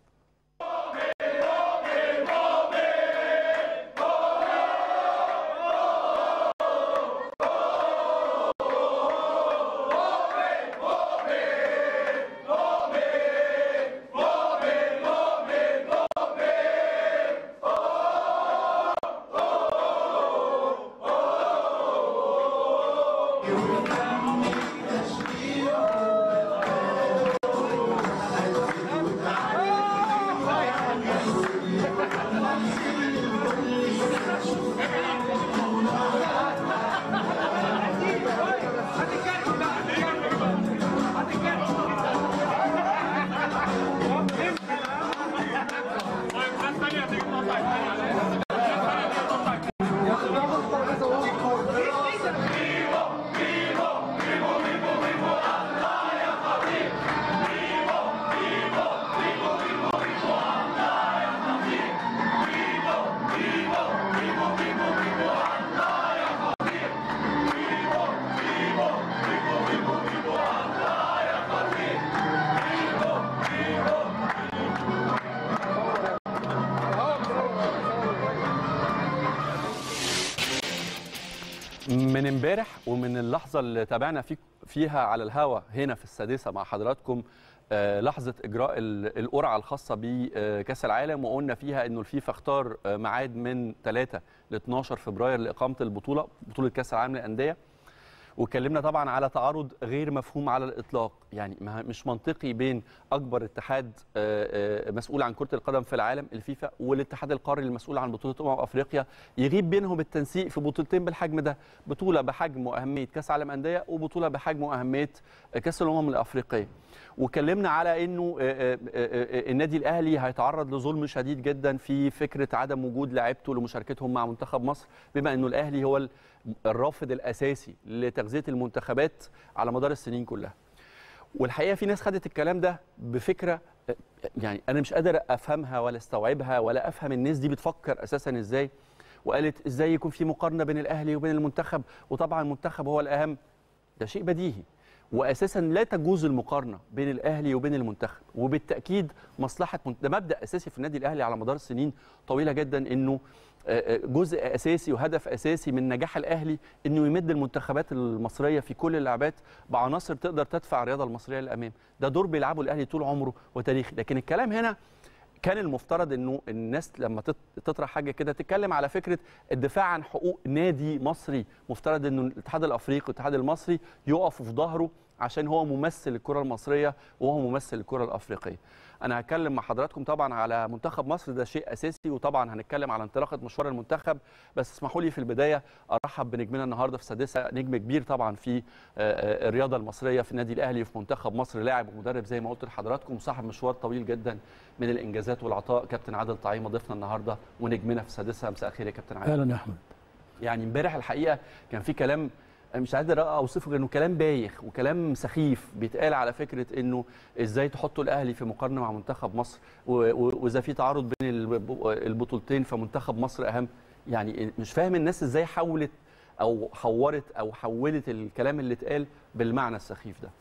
من امبارح ومن اللحظه اللي تابعنا في فيها على الهوا هنا في السادسه مع حضراتكم آه، لحظه اجراء ال- القرعه الخاصه بكاس العالم وقلنا فيها انه الفيفا اختار آه، ميعاد من 3 ل 12 فبراير لاقامه البطوله بطوله كاس العالم للانديه واتكلمنا طبعا على تعارض غير مفهوم على الاطلاق يعني ما- مش منطقي بين اكبر اتحاد آه، آه، مسؤول عن كره القدم في العالم الفيفا والاتحاد القاري المسؤول عن بطوله امم افريقيا يغيب بينهم التنسيق في بطولتين بالحجم ده بطوله بحجم واهميه كاس عالم انديه وبطوله بحجم واهميه كاس الامم الافريقيه وكلمنا على انه آه، آه، آه، آه، النادي الاهلي هيتعرض لظلم شديد جدا في فكره عدم وجود لاعيبته لمشاركتهم مع منتخب مصر بما انه الاهلي هو ال- الرافد الاساسي لتغذيه المنتخبات على مدار السنين كلها والحقيقه في ناس خدت الكلام ده بفكره آه، يعني انا مش قادر افهمها ولا استوعبها ولا افهم الناس دي بتفكر اساسا ازاي وقالت ازاي يكون في مقارنه بين الاهلي وبين المنتخب وطبعا المنتخب هو الاهم ده شيء بديهي واساسا لا تجوز المقارنه بين الاهلي وبين المنتخب وبالتاكيد مصلحه من- ده مبدا اساسي في النادي الاهلي على مدار سنين طويله جدا انه آه، آه، جزء اساسي وهدف اساسي من نجاح الاهلي انه يمد المنتخبات المصريه في كل اللعبات بعناصر تقدر تدفع الرياضه المصريه للامام ده دور بيلعبه الاهلي طول عمره وتاريخي لكن الكلام هنا كان المفترض انه الناس لما تط- تطرح حاجه كده تتكلم على فكره الدفاع عن حقوق نادي مصري مفترض انه الاتحاد الافريقي والاتحاد المصري يقفوا في ظهره عشان هو ممثل الكره المصريه وهو ممثل الكره الافريقيه انا هتكلم مع حضراتكم طبعا على منتخب مصر ده شيء اساسي وطبعا هنتكلم على انطلاقه مشوار المنتخب بس اسمحوا لي في البدايه ارحب بنجمنا النهارده في السادسه نجم كبير طبعا في آه، آه، الرياضه المصريه في النادي الاهلي وفي منتخب مصر لاعب ومدرب زي ما قلت لحضراتكم صاحب مشوار طويل جدا من الانجازات والعطاء كابتن عادل طعيمه ضيفنا النهارده ونجمنا في السادسه مساء الخير يا كابتن عادل اهلا يا احمد يعني امبارح الحقيقه كان في كلام أنا مش قادر اوصفه غير انه كلام بايخ وكلام سخيف بيتقال على فكره انه ازاي تحطوا الاهلي في مقارنه مع منتخب مصر و- و- واذا في تعارض بين الب- البطولتين فمنتخب مصر اهم يعني مش فاهم الناس ازاي حولت او حورت او حولت الكلام اللي اتقال بالمعنى السخيف ده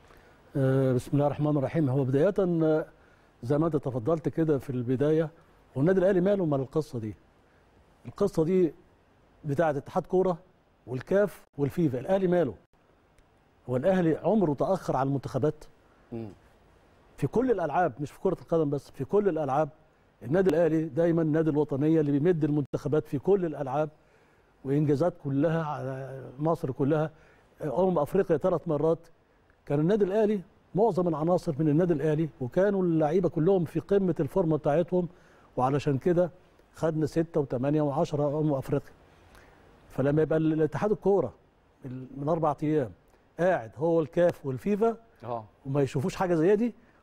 آه، بسم الله الرحمن الرحيم هو بدايه آه، زي ما انت تفضلت كده في البدايه هو النادي الاهلي ماله مال القصه دي القصه دي بتاعه اتحاد كوره والكاف والفيفا الاهلي ماله هو الاهلي عمره تاخر على المنتخبات مم. في كل الالعاب مش في كره القدم بس في كل الالعاب النادي الاهلي دايما النادي الوطنيه اللي بيمد المنتخبات في كل الالعاب وانجازات كلها على مصر كلها امم افريقيا ثلاث مرات كان النادي الاهلي معظم العناصر من النادي الاهلي وكانوا اللعيبه كلهم في قمه الفورمه بتاعتهم وعلشان كده خدنا ستة وثمانية وعشرة أمم أفريقيا فلما يبقى الاتحاد الكورة من أربع أيام قاعد هو الكاف والفيفا اه وما يشوفوش حاجه زي دي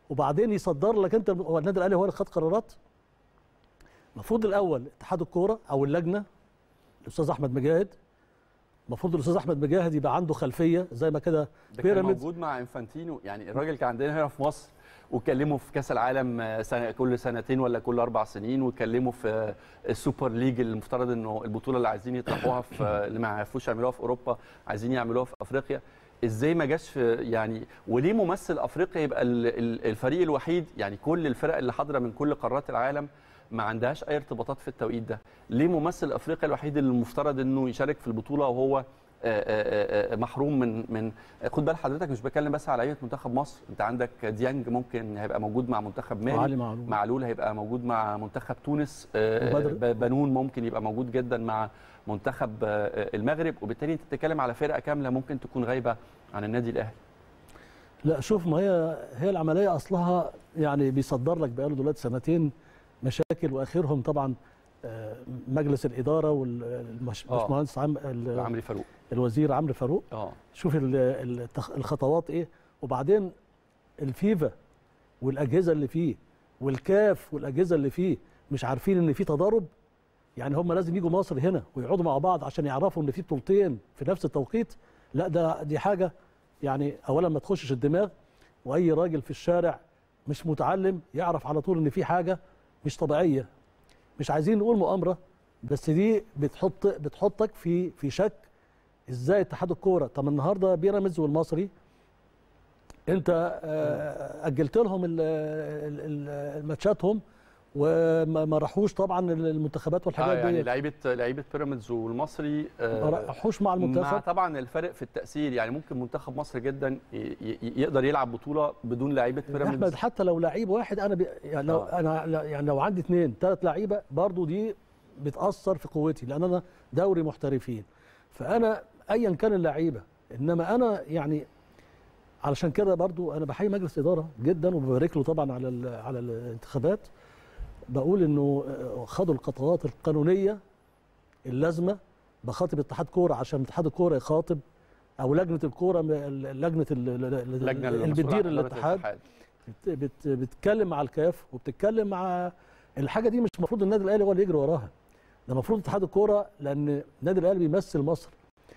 وبعدين يصدر لك انت هو النادي الاهلي هو اللي خد قرارات المفروض الاول اتحاد الكوره او اللجنه الاستاذ احمد مجاهد المفروض الاستاذ احمد مجاهد يبقى عنده خلفيه زي ما كده ده كان بيراميدز موجود مع انفانتينو يعني الراجل كان عندنا هنا في مصر وكلمه في كاس العالم آه، سنة كل سنتين ولا كل اربع سنين وكلمه في آه، السوبر ليج اللي المفترض انه البطوله اللي عايزين يطرحوها في آه، اللي ما عرفوش يعملوها في اوروبا عايزين يعملوها في افريقيا ازاي ما جاش في يعني وليه ممثل افريقيا يبقى ال- ال- الفريق الوحيد يعني كل الفرق اللي حاضره من كل قارات العالم ما عندهاش اي ارتباطات في التوقيت ده ليه ممثل افريقيا الوحيد اللي المفترض انه يشارك في البطوله وهو آه، آه، آه، محروم من من خد بال حضرتك مش بتكلم بس على لعيبه منتخب مصر انت عندك ديانج ممكن هيبقى موجود مع منتخب مالي وعلي معلول. معلول هيبقى موجود مع منتخب تونس آه، وبدر. ب- بنون ممكن يبقى موجود جدا مع منتخب آه، المغرب وبالتالي انت بتتكلم على فرقه كامله ممكن تكون غايبه عن النادي الاهلي لا شوف ما هي هي العمليه اصلها يعني بيصدر لك بقاله دلوقتي سنتين مشاكل واخرهم طبعا آه، مجلس الاداره والباشمهندس عم ال- عمرو فاروق الوزير عمرو فاروق اه شوف ال- التخ- الخطوات ايه وبعدين الفيفا والاجهزه اللي فيه والكاف والاجهزه اللي فيه مش عارفين ان في تضارب يعني هم لازم يجوا مصر هنا ويقعدوا مع بعض عشان يعرفوا ان في بطولتين في نفس التوقيت لا ده دي حاجه يعني اولا ما تخشش الدماغ واي راجل في الشارع مش متعلم يعرف على طول ان في حاجه مش طبيعيه مش عايزين نقول مؤامره بس دي بتحط بتحطك في في شك ازاي اتحاد الكوره طب النهارده بيراميدز والمصري انت آه، اجلت لهم ال- ال- ال- الماتشاتهم وما ما راحوش طبعا المنتخبات آه والحاجات يعني دي لعيبه لعيبه بيراميدز والمصري ما راحوش مع مع المنتخب طبعا الفرق في التاثير يعني ممكن منتخب مصر جدا ي- ي- يقدر يلعب بطوله بدون لعيبه احمد بيراميدز حتى لو لعيب واحد انا بي يعني لو آه. انا لا- يعني لو عندي اثنين ثلاث لعيبه برضو دي بتاثر في قوتي لان انا دوري محترفين فانا ايا كان اللعيبه انما انا يعني علشان كده برضو انا بحيي مجلس اداره جدا وببارك له طبعا على ال- على الانتخابات بقول انه آه، خدوا الخطوات القانونيه اللازمه بخاطب اتحاد كوره عشان اتحاد الكوره يخاطب او لجنه الكوره م- ال- لجنه ال- ال- ال- اللجنه اللي المسؤولة بتدير عن إدارة الاتحاد بت بت بتتكلم مع الكاف وبتتكلم مع الحاجه دي مش المفروض النادي الاهلي هو اللي يجري وراها ده المفروض اتحاد الكوره لان النادي الاهلي بيمثل مصر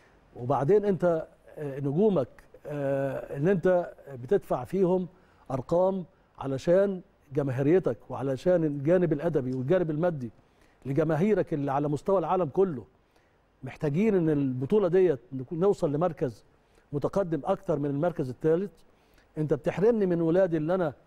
وبعدين انت آه، نجومك آه، ان انت بتدفع فيهم ارقام علشان جماهيريتك وعلشان الجانب الادبي والجانب المادي لجماهيرك اللي على مستوى العالم كله محتاجين ان البطوله ديت نكون- نوصل لمركز متقدم اكتر من المركز الثالث انت بتحرمني من ولادي اللي انا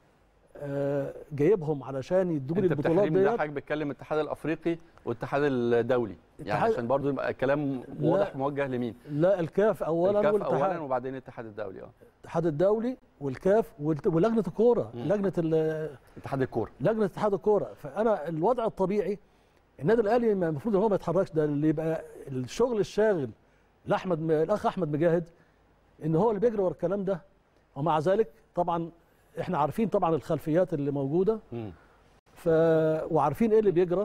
آه، جايبهم علشان يدوني انت البطولات بتحرمني ده ديت حضرتك بتتكلم الاتحاد الافريقي والاتحاد الدولي يعني الاتحاد- عشان برضو يبقى الكلام لا. واضح موجه لمين لا الكاف اولا الكاف والاتحاد اولا وبعدين الاتحاد الدولي اه الاتحاد الدولي والكاف والت- ولجنه الكوره مم. لجنه ال- اتحاد الكوره لجنه اتحاد الكوره فانا الوضع الطبيعي النادي الاهلي ما- المفروض ان هو ما يتحركش ده اللي يبقى الشغل الشاغل لاحمد م- الاخ احمد مجاهد ان هو اللي بيجري ورا الكلام ده ومع ذلك طبعا احنا عارفين طبعا الخلفيات اللي موجوده مم. ف وعارفين ايه اللي بيجرى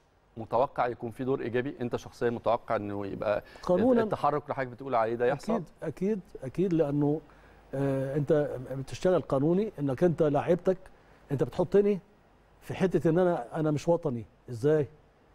متوقع يكون في دور ايجابي انت شخصيا متوقع انه يبقى قانونا التحرك اللي حضرتك بتقول عليه ده يحصل اكيد اكيد اكيد لانه آه انت بتشتغل قانوني انك انت لاعبتك انت بتحطني في حته ان انا انا مش وطني ازاي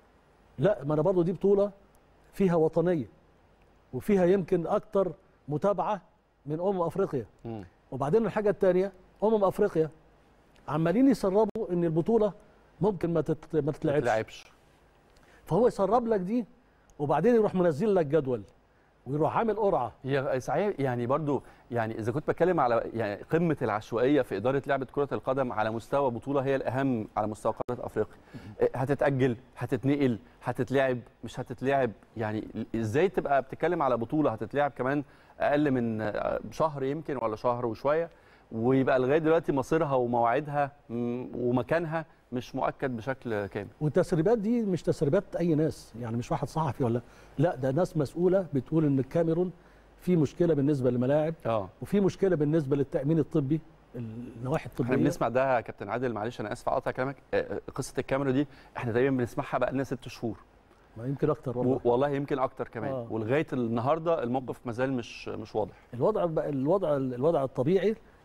لا ما انا برضو دي بطوله فيها وطنيه وفيها يمكن اكتر متابعه من امم افريقيا مم. وبعدين الحاجه الثانيه امم افريقيا عمالين يسربوا ان البطوله ممكن ما تت- ما ما تتلعبش تلعبش فهو يسرب لك دي وبعدين يروح منزل لك جدول ويروح عامل قرعه هي صحيح يعني برضو يعني اذا كنت بتكلم على يعني قمه العشوائيه في اداره لعبه كره القدم على مستوى بطوله هي الاهم على مستوى قاره افريقيا إيه، هتتاجل هتتنقل هتتلعب مش هتتلعب يعني ازاي تبقى بتتكلم على بطوله هتتلعب كمان اقل من آه، شهر يمكن ولا شهر وشويه ويبقى لغايه دلوقتي مصيرها ومواعيدها مم، ومكانها مش مؤكد بشكل كامل والتسريبات دي مش تسريبات اي ناس يعني مش واحد صحفي ولا لا ده ناس مسؤوله بتقول ان الكاميرون في مشكله بالنسبه للملاعب اه وفي مشكله بالنسبه للتامين الطبي النواحي الطبيه احنا بنسمع ده يا كابتن عادل معلش انا اسف اقطع كلامك آه، قصه الكاميرا دي احنا تقريبا بنسمعها بقى لنا ست شهور ما يمكن اكتر والله و- والله يمكن اكتر كمان آه. ولغايه النهارده الموقف مازال مش مش واضح الوضع بقى- الوضع الوضع الطبيعي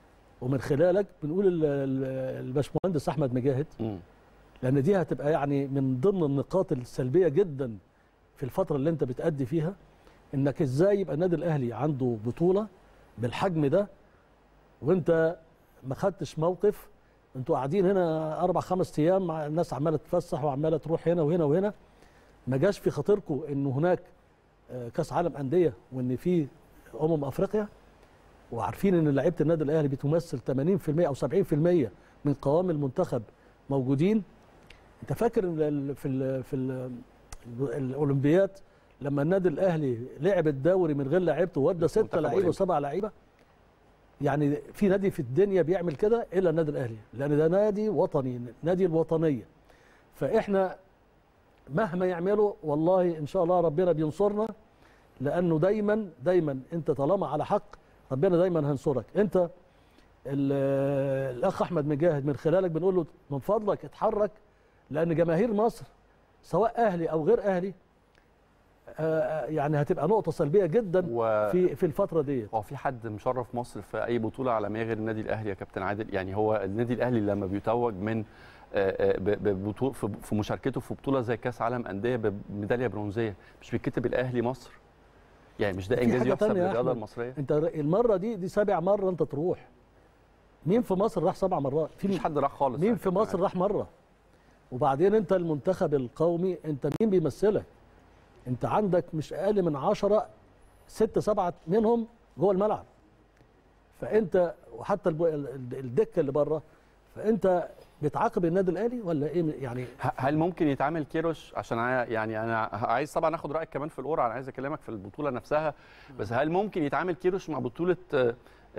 ومن خلالك بنقول ال- ال- الباشمهندس احمد مجاهد مم. لان دي هتبقى يعني من ضمن النقاط السلبيه جدا في الفتره اللي انت بتأدي فيها انك ازاي يبقى النادي الاهلي عنده بطوله بالحجم ده وانت ما خدتش موقف انتوا قاعدين هنا اربع خمس ايام مع الناس عماله تتفسح وعماله تروح هنا وهنا وهنا ما جاش في خاطركم انه هناك آه، كاس عالم انديه وان في امم افريقيا وعارفين ان لعيبه النادي الاهلي بتمثل 80% او 70% من قوام المنتخب موجودين انت فاكر ال- ال- في ال في ال الاولمبياد لما النادي الاهلي لعب الدوري من غير لعيبته وادى ستة منتخب لعيبه أولمبي. وسبع لعيبه يعني في نادي في الدنيا بيعمل كده الا النادي الاهلي لان ده نادي وطني نادي الوطنيه فاحنا مهما يعملوا والله ان شاء الله ربنا بينصرنا لانه دايما دايما انت طالما على حق ربنا دايما هينصرك انت ال- الاخ احمد مجاهد من خلالك بنقول له من فضلك اتحرك لان جماهير مصر سواء اهلي او غير اهلي آه، يعني هتبقى نقطه سلبيه جدا و... في في الفتره ديت هو في حد مشرف مصر في اي بطوله عالميه غير النادي الاهلي يا كابتن عادل يعني هو النادي الاهلي لما بيتوج من آه، آه، ب- ببطوله في في مشاركته في بطوله زي كاس عالم انديه بميداليه برونزيه مش بيتكتب الاهلي مصر يعني مش ده في انجاز حاجة يحسب تانية يا للرياضه أحمد. المصريه انت المره دي دي سابع مره انت تروح مين في مصر راح سبع مرات في مفيش حد راح خالص مين يا في كابتن مصر عادل. راح مره وبعدين انت المنتخب القومي انت مين بيمثلك انت عندك مش اقل من عشرة ستة سبعة منهم جوه الملعب فانت وحتى الب- ال- الدكه اللي بره فانت بتعاقب النادي الاهلي ولا ايه يعني ه- هل ممكن يتعامل كيروش عشان ع- يعني انا عايز طبعا اخد رايك كمان في القرعه انا عايز اكلمك في البطوله نفسها بس هل ممكن يتعامل كيروش مع بطوله آه،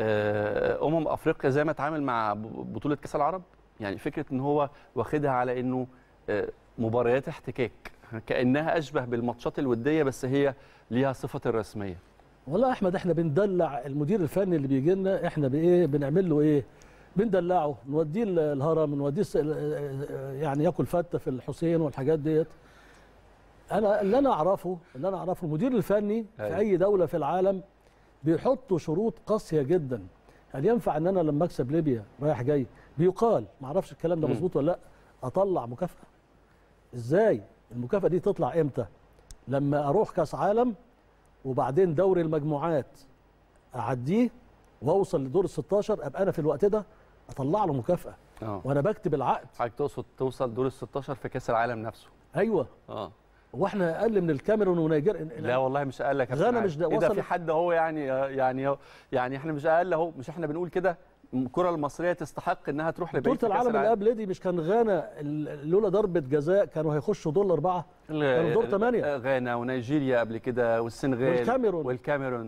آه، امم افريقيا زي ما اتعامل مع ب- بطوله كاس العرب يعني فكره ان هو واخدها على انه آه، مباريات احتكاك كانها اشبه بالماتشات الوديه بس هي ليها صفه الرسميه والله يا احمد احنا بندلع المدير الفني اللي بيجي لنا احنا بايه بنعمل له ايه بندلعه نوديه ال- الهرم نوديه الس- يعني ياكل فته في الحسين والحاجات ديت انا اللي انا اعرفه اللي انا اعرفه المدير الفني في أيوة. اي دوله في العالم بيحطوا شروط قاسيه جدا هل ينفع ان انا لما اكسب ليبيا رايح جاي بيقال ما اعرفش الكلام ده مم. مظبوط ولا لا اطلع مكافاه ازاي المكافاه دي تطلع امتى لما اروح كاس عالم وبعدين دوري المجموعات اعديه واوصل لدور ال 16 ابقى انا في الوقت ده اطلع له مكافاه اه وانا بكتب العقد حضرتك تقصد توصل دور ال 16 في كاس العالم نفسه ايوه اه واحنا اقل من الكاميرون ونيجيريا لا والله مش اقل يا كابتن غانا عادل. مش ده ايه ده وصل- في حد اهو يعني يعني يعني احنا مش اقل اهو مش احنا بنقول كده الكره المصريه تستحق انها تروح لبعيد بطوله في كأس العالم اللي قبل دي مش كان غانا ال- لولا ضربه جزاء كانوا هيخشوا دور الاربعه كانوا دور ثمانيه غانا ونيجيريا قبل كده والسنغال والكاميرون. والكاميرون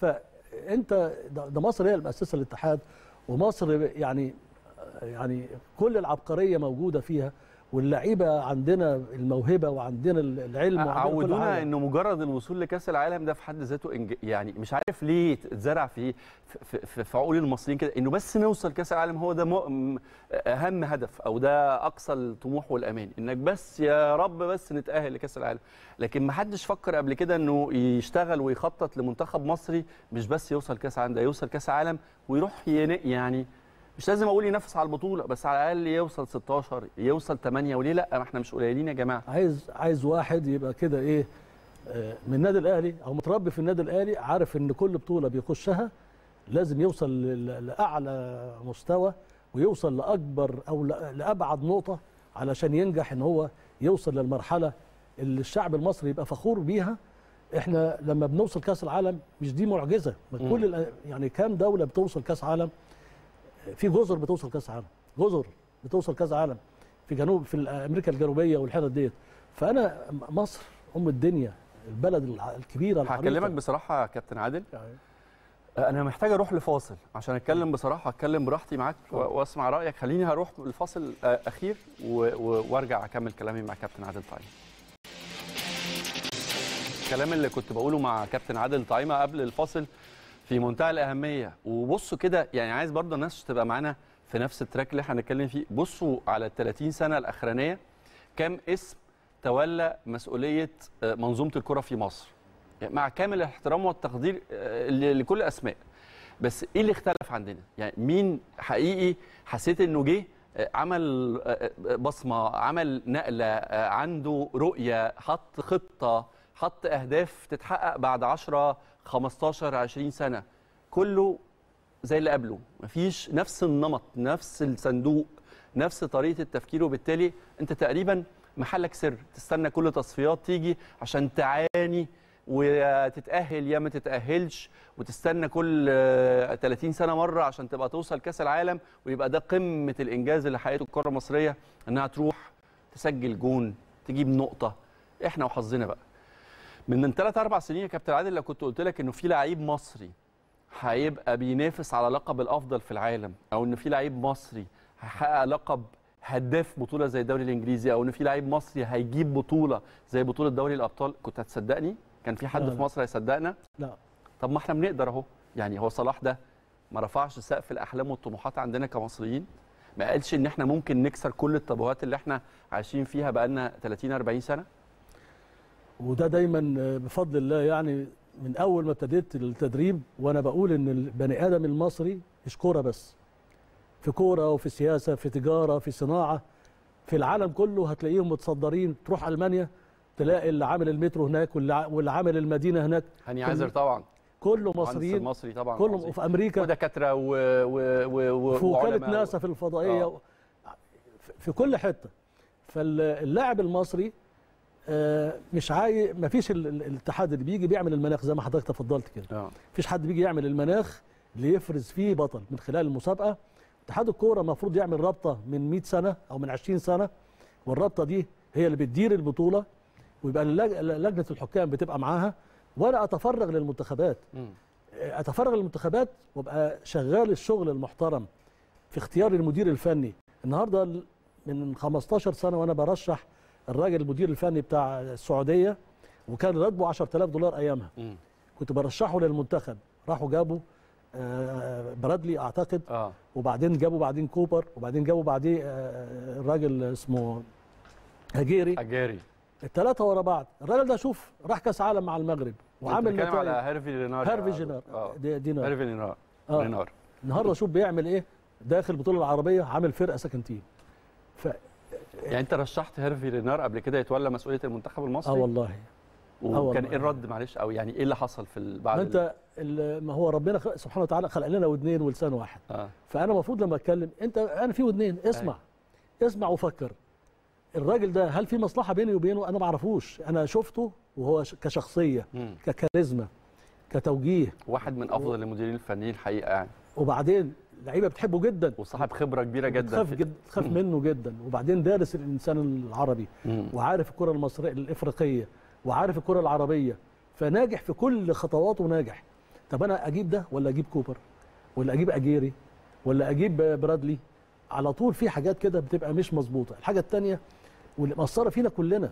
فانت ده ده مصر هي المؤسسه الاتحاد ومصر يعني يعني كل العبقريه موجوده فيها واللعيبه عندنا الموهبه وعندنا العلم وعندنا كل عودونا حاجه انه مجرد الوصول لكاس العالم ده في حد ذاته إنج... يعني مش عارف ليه اتزرع في في, في, في عقول المصريين كده انه بس نوصل كاس العالم هو ده م... م- اهم هدف او ده اقصى الطموح والامان انك بس يا رب بس نتاهل لكاس العالم لكن ما حدش فكر قبل كده انه يشتغل ويخطط لمنتخب مصري مش بس يوصل كاس عالم ده يوصل كاس عالم ويروح ين... يعني مش لازم اقول ينافس على البطوله بس على الاقل يوصل 16 يوصل 8 وليه لا ما احنا مش قليلين يا جماعه عايز عايز واحد يبقى كده ايه آه، من النادي الاهلي او متربي في النادي الاهلي عارف ان كل بطوله بيخشها لازم يوصل لل- لاعلى مستوى ويوصل لاكبر او ل- لابعد نقطه علشان ينجح ان هو يوصل للمرحله اللي الشعب المصري يبقى فخور بيها احنا لما بنوصل كاس العالم مش دي معجزه ما مم. كل الأ- يعني كام دوله بتوصل كاس عالم في جزر بتوصل كاس عالم جزر بتوصل كاس عالم في جنوب في امريكا الجنوبيه والحتت ديت فانا مصر ام الدنيا البلد الع- الكبيره العريقة. هكلمك بصراحه يا كابتن عادل يعني انا محتاج اروح لفاصل عشان اتكلم بصراحه اتكلم براحتي معاك و- واسمع رايك خليني هروح لفاصل آه، اخير و- و- وارجع اكمل كلامي مع كابتن عادل طعيمه الكلام اللي كنت بقوله مع كابتن عادل طعيمه قبل الفاصل في منتهى الاهميه وبصوا كده يعني عايز برضه الناس تبقى معانا في نفس التراك اللي احنا هنتكلم فيه بصوا على ال 30 سنه الاخرانيه كم اسم تولى مسؤوليه آه، منظومه الكره في مصر يعني مع كامل الاحترام والتقدير آه، ل- لكل الاسماء بس ايه اللي اختلف عندنا يعني مين حقيقي حسيت انه جه آه، عمل آه، آه، بصمه عمل نقله آه، عنده رؤيه حط خطه حط اهداف تتحقق بعد 10 15 20 سنه كله زي اللي قبله مفيش نفس النمط نفس الصندوق نفس طريقه التفكير وبالتالي انت تقريبا محلك سر تستنى كل تصفيات تيجي عشان تعاني وتتاهل يا ما تتاهلش وتستنى كل آه، 30 سنه مره عشان تبقى توصل كاس العالم ويبقى ده قمه الانجاز اللي حققته الكره المصريه انها تروح تسجل جون تجيب نقطه احنا وحظنا بقى من ثلاث اربع سنين يا كابتن عادل لو كنت قلت لك انه في لعيب مصري هيبقى بينافس على لقب الافضل في العالم او ان في لعيب مصري هيحقق لقب هداف بطوله زي الدوري الانجليزي او ان في لعيب مصري هيجيب بطوله زي بطوله دوري الابطال كنت هتصدقني كان في حد لا، في لا. مصر هيصدقنا لا طب ما احنا بنقدر اهو يعني هو صلاح ده ما رفعش سقف الاحلام والطموحات عندنا كمصريين ما قالش ان احنا ممكن نكسر كل التابوهات اللي احنا عايشين فيها بقالنا 30 40 سنه وده دايما آه، بفضل الله يعني من اول ما ابتديت التدريب وانا بقول ان البني ادم المصري مش كوره بس في كوره وفي سياسه في تجاره في صناعه في العالم كله هتلاقيهم متصدرين تروح المانيا تلاقي اللي عامل المترو هناك واللي ع- واللي عامل المدينه هناك هاني كل- عازر طبعا كله مهندس مصريين المصري طبعا كلهم عظيم. وفي امريكا ودكاتره و و و و في وكاله وعلماء ناسا في الفضائيه آه. في- في كل حته فاللاعب المصري آه، مش عاي ما فيش ال- ال- الاتحاد اللي بيجي بيعمل المناخ زي ما حضرتك تفضلت كده اه مفيش حد بيجي يعمل المناخ اللي يفرز فيه بطل من خلال المسابقه اتحاد الكوره المفروض يعمل رابطه من 100 سنه او من 20 سنه والرابطه دي هي اللي بتدير البطوله ويبقى اللج- لجنه الحكام بتبقى معاها وانا اتفرغ للمنتخبات مم. اتفرغ للمنتخبات وابقى شغال الشغل المحترم في اختيار المدير الفني النهارده ال- من 15 سنه وانا برشح الراجل المدير الفني بتاع السعوديه وكان راتبه 10000 دولار ايامها مم. كنت برشحه للمنتخب راحوا جابوا آه، برادلي اعتقد اه وبعدين جابوا بعدين كوبر وبعدين جابوا بعديه آه، الراجل اسمه هجيري اجاري الثلاثه ورا بعض الراجل ده شوف راح كاس عالم مع المغرب وعامل بتتكلم على نتائج هيرفي رينار هيرفي يا- جينار اه دي- دينار هيرفي رينار آه. رينار النهارده شوف بيعمل ايه داخل البطوله العربيه عامل فرقه سكن تيم ف يعني انت رشحت هيرفي رينار قبل كده يتولى مسؤوليه المنتخب اه المصري والله آه وكان والله. ايه الرد معلش او يعني ايه اللي حصل في ال- بعد ما ال- انت ال- ما هو ربنا خلق سبحانه وتعالى خلق لنا ودنين ولسان واحد اه فانا المفروض لما اتكلم انت انا في ودنين اسمع اسمع وفكر الراجل ده هل في مصلحه بيني وبينه انا ما اعرفوش انا شفته وهو ش- كشخصيه مم. ككاريزما كتوجيه واحد من افضل المديرين الفنيين الحقيقه يعني وبعدين لعيبه بتحبه جدا وصاحب خبره كبيره جدا تخاف في- جد تخاف منه جدا وبعدين دارس الانسان العربي مم. وعارف الكره المصريه الافريقيه وعارف الكره العربيه فناجح في كل خطواته ناجح طب انا اجيب ده ولا اجيب كوبر ولا اجيب اجيري ولا اجيب برادلي على طول في حاجات كده بتبقى مش مظبوطه الحاجه الثانيه واللي مأثره فينا كلنا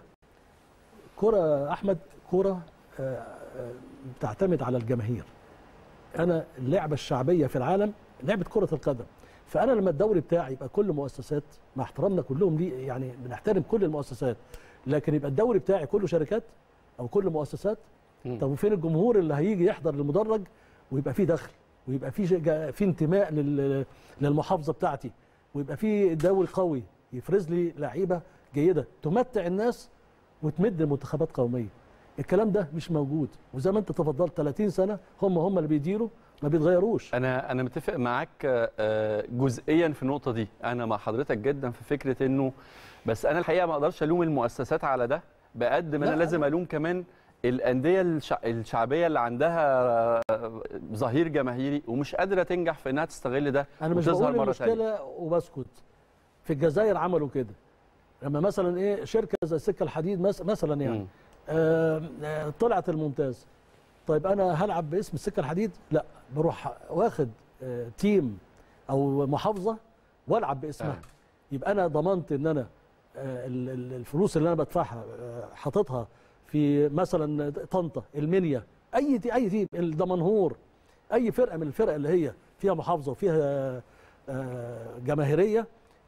كره احمد كره آه، آه، بتعتمد على الجماهير انا اللعبه الشعبيه في العالم لعبه كره القدم فانا لما الدوري بتاعي يبقى كل مؤسسات مع احترامنا كلهم ليه يعني بنحترم كل المؤسسات لكن يبقى الدوري بتاعي كله شركات او كل مؤسسات مم. طب وفين الجمهور اللي هيجي يحضر المدرج ويبقى فيه دخل ويبقى فيه شجع- في انتماء لل- للمحافظه بتاعتي ويبقى فيه دوري قوي يفرز لي لعيبه جيده تمتع الناس وتمد منتخبات قوميه الكلام ده مش موجود وزي ما انت تفضلت 30 سنه هم هم اللي بيديروا ما بيتغيروش انا انا متفق معاك آه، جزئيا في النقطه دي انا مع حضرتك جدا في فكره انه بس انا الحقيقه ما اقدرش الوم المؤسسات على ده بقد ما انا لا، لازم أنا- الوم كمان الانديه الشع- الشعبيه اللي عندها آه، ظهير جماهيري ومش قادره تنجح في انها تستغل ده انا مش وتظهر بقول مرة تانية. المشكله وبسكت في الجزائر عملوا كده لما مثلا ايه شركه زي سكه الحديد مس- مثلا يعني مم. آه آه، طلعت الممتاز طيب انا هلعب باسم السكه الحديد لا بروح واخد آه تيم او محافظه والعب باسمها آه. يبقى انا ضمنت ان انا آه ال- ال- الفلوس اللي انا بدفعها آه، حاططها في مثلا طنطا المنيا اي تي اي تيم الدمنهور اي فرقه من الفرق اللي هي فيها محافظه وفيها آه، جماهيريه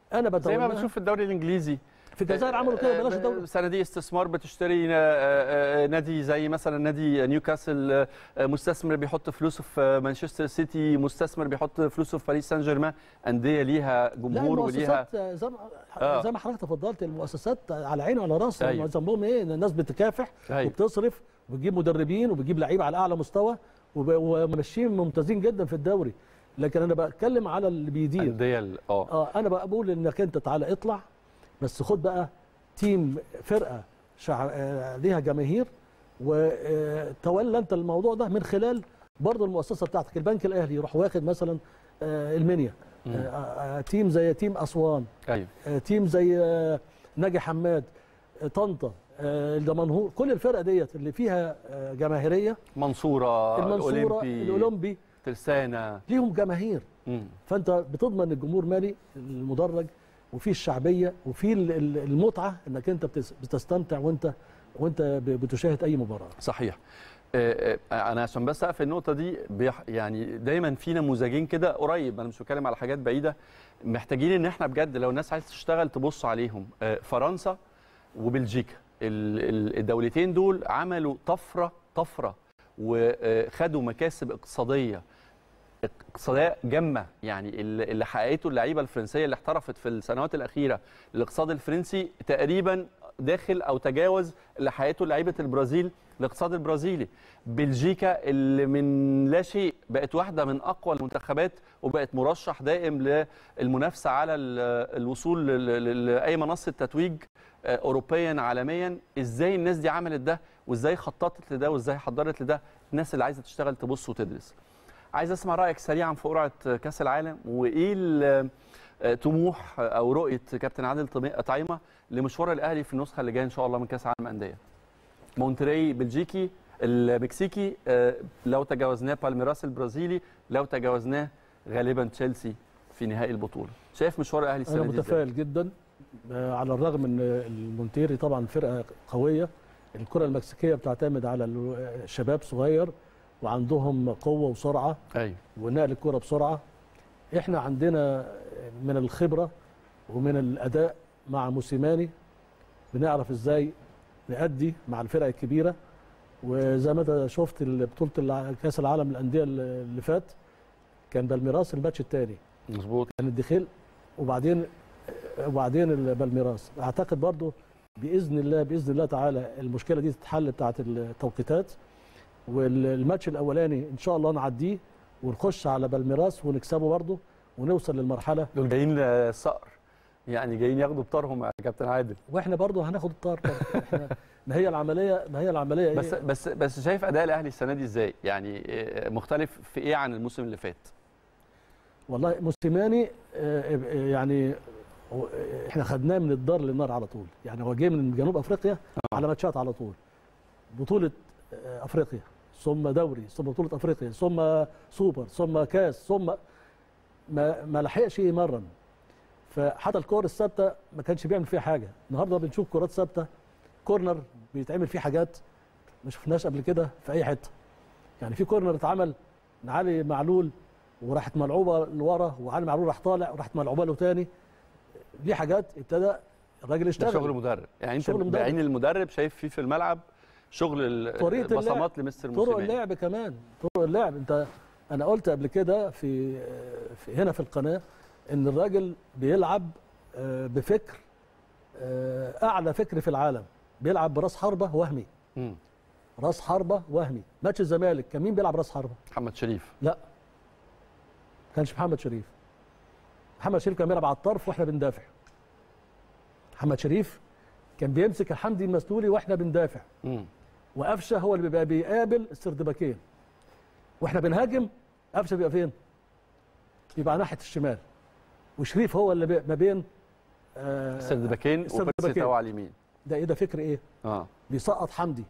انا زي ما بتولى بنشوف في الدوري الانجليزي في الجزائر عملوا كده بلاش الدوري صناديق استثمار بتشتري آه، آه، نادي زي مثلا نادي نيوكاسل آه، مستثمر بيحط فلوسه في مانشستر سيتي مستثمر بيحط فلوسه في باريس سان جيرمان انديه ليها لا جمهور وليها المؤسسات زي ما آه. زي ما حضرتك تفضلت المؤسسات على عيني وعلى راسي أيوة. أيوة. ذنبهم ايه إن الناس بتكافح أيوة. وبتصرف وبتجيب مدربين وبتجيب لعيبه على اعلى مستوى وب- وماشيين ممتازين جدا في الدوري لكن انا بتكلم على اللي بيدير انديه ال- اه اه انا بقى بقول انك انت تعالى اطلع بس خد بقى تيم فرقه شع... آه، ليها جماهير وتولى انت الموضوع ده من خلال برضه المؤسسه بتاعتك البنك الاهلي يروح واخد مثلا آه، المنيا آه، آه، تيم زي تيم اسوان ايوه آه، تيم زي آه، ناجي حماد آه، طنطا آه، الدمنهور كل الفرقه ديت اللي فيها آه، جماهيريه منصوره المنصوره الاولمبي الاولمبي ترسانه ليهم جماهير مم. فانت بتضمن الجمهور مالي المدرج وفي الشعبيه وفي ال- ال- المتعه انك انت بتس- بتستمتع وانت وانت ب- بتشاهد اي مباراه صحيح آه، آه، انا عشان بس اقفل النقطه دي بيح يعني دايما في نموذجين كده قريب انا مش بتكلم على حاجات بعيده محتاجين ان احنا بجد لو الناس عايزه تشتغل تبص عليهم آه، فرنسا وبلجيكا ال- ال- الدولتين دول عملوا طفره طفره وخدوا مكاسب اقتصاديه اقتصاديه جامه يعني اللي اللي حققته اللعيبه الفرنسيه اللي احترفت في السنوات الاخيره الاقتصاد الفرنسي تقريبا داخل او تجاوز اللي حققته لعيبه البرازيل الاقتصاد البرازيلي بلجيكا اللي من لا شيء بقت واحده من اقوى المنتخبات وبقت مرشح دائم للمنافسه على ال- الوصول ل- ل- لاي منصه تتويج آه، اوروبيا عالميا ازاي الناس دي عملت ده وازاي خططت لده وازاي حضرت لده الناس اللي عايزه تشتغل تبص وتدرس عايز اسمع رايك سريعا في قرعه كاس العالم وايه ال- طموح او رؤيه كابتن عادل طمي- طعيمه لمشوار الاهلي في النسخه اللي جايه ان شاء الله من كاس العالم انديه مونتري بلجيكي المكسيكي آه، لو تجاوزناه بالميراس البرازيلي لو تجاوزناه غالبا تشيلسي في نهائي البطوله شايف مشوار الاهلي انا السنه دي ازاي متفائل جدا آه، على الرغم ان المونتيري طبعا فرقه قويه الكره المكسيكيه بتعتمد على الشباب صغير وعندهم قوه وسرعه ايوه ونقل الكره بسرعه احنا عندنا من الخبره ومن الاداء مع موسيماني بنعرف ازاي نأدي مع الفرق الكبيره وزي ما انت شفت بطوله الع- كاس العالم للانديه اللي فات كان بالميراس الماتش الثاني مظبوط كان الدخيل وبعدين وبعدين البالميراس اعتقد برضو باذن الله باذن الله تعالى المشكله دي تتحل بتاعه التوقيتات والماتش الاولاني ان شاء الله نعديه ونخش على بالميراس ونكسبه برضو ونوصل للمرحله دول جايين آه، صقر يعني جايين ياخدوا بطارهم يا كابتن عادل واحنا برضو هناخد الطار برضو. احنا ما هي العمليه ما هي العمليه بس إيه؟ بس بس شايف اداء الاهلي السنه دي ازاي يعني آه، مختلف في ايه عن الموسم اللي فات والله موسيماني آه، آه، يعني هو- آه، احنا خدناه من الدار للنار على طول يعني هو جه من جنوب افريقيا على ماتشات على طول بطوله آه، افريقيا ثم دوري ثم بطوله افريقيا ثم سوبر ثم كاس ثم ما ما لحقش يمرن فحتى الكور الثابته ما كانش بيعمل فيها حاجه النهارده بنشوف كرات ثابته كورنر بيتعمل فيه حاجات ما شفناش قبل كده في اي حته يعني في كورنر اتعمل من علي معلول وراحت ملعوبه لورا وعلي معلول راح طالع وراحت ملعوبه له تاني دي حاجات ابتدى الراجل ده اشتغل شغل مدرب يعني انت شغل مدرب. بعين المدرب شايف فيه في الملعب شغل ال- طريقة اللعب. البصمات لمستر طرق موسيماني اللعب كمان طرق اللعب انت انا قلت قبل كده في, في هنا في القناه ان الراجل بيلعب آه، بفكر آه، اعلى فكر في العالم بيلعب براس حربه وهمي مم. راس حربه وهمي ماتش الزمالك كان مين بيلعب راس حربه محمد شريف لا ما كانش محمد شريف محمد شريف كان بيلعب على الطرف واحنا بندافع محمد شريف كان بيمسك الحمدي المسلولي واحنا بندافع مم. وقفشه هو اللي بيبقى بيقابل السردباكين واحنا بنهاجم قفشه بيبقى فين؟ بيبقى ناحيه الشمال وشريف هو اللي بي- ما بين آه سردباكين السردباكين. وبيرسي تاو على اليمين ده ايه ده فكر ايه؟ اه بيسقط حمدي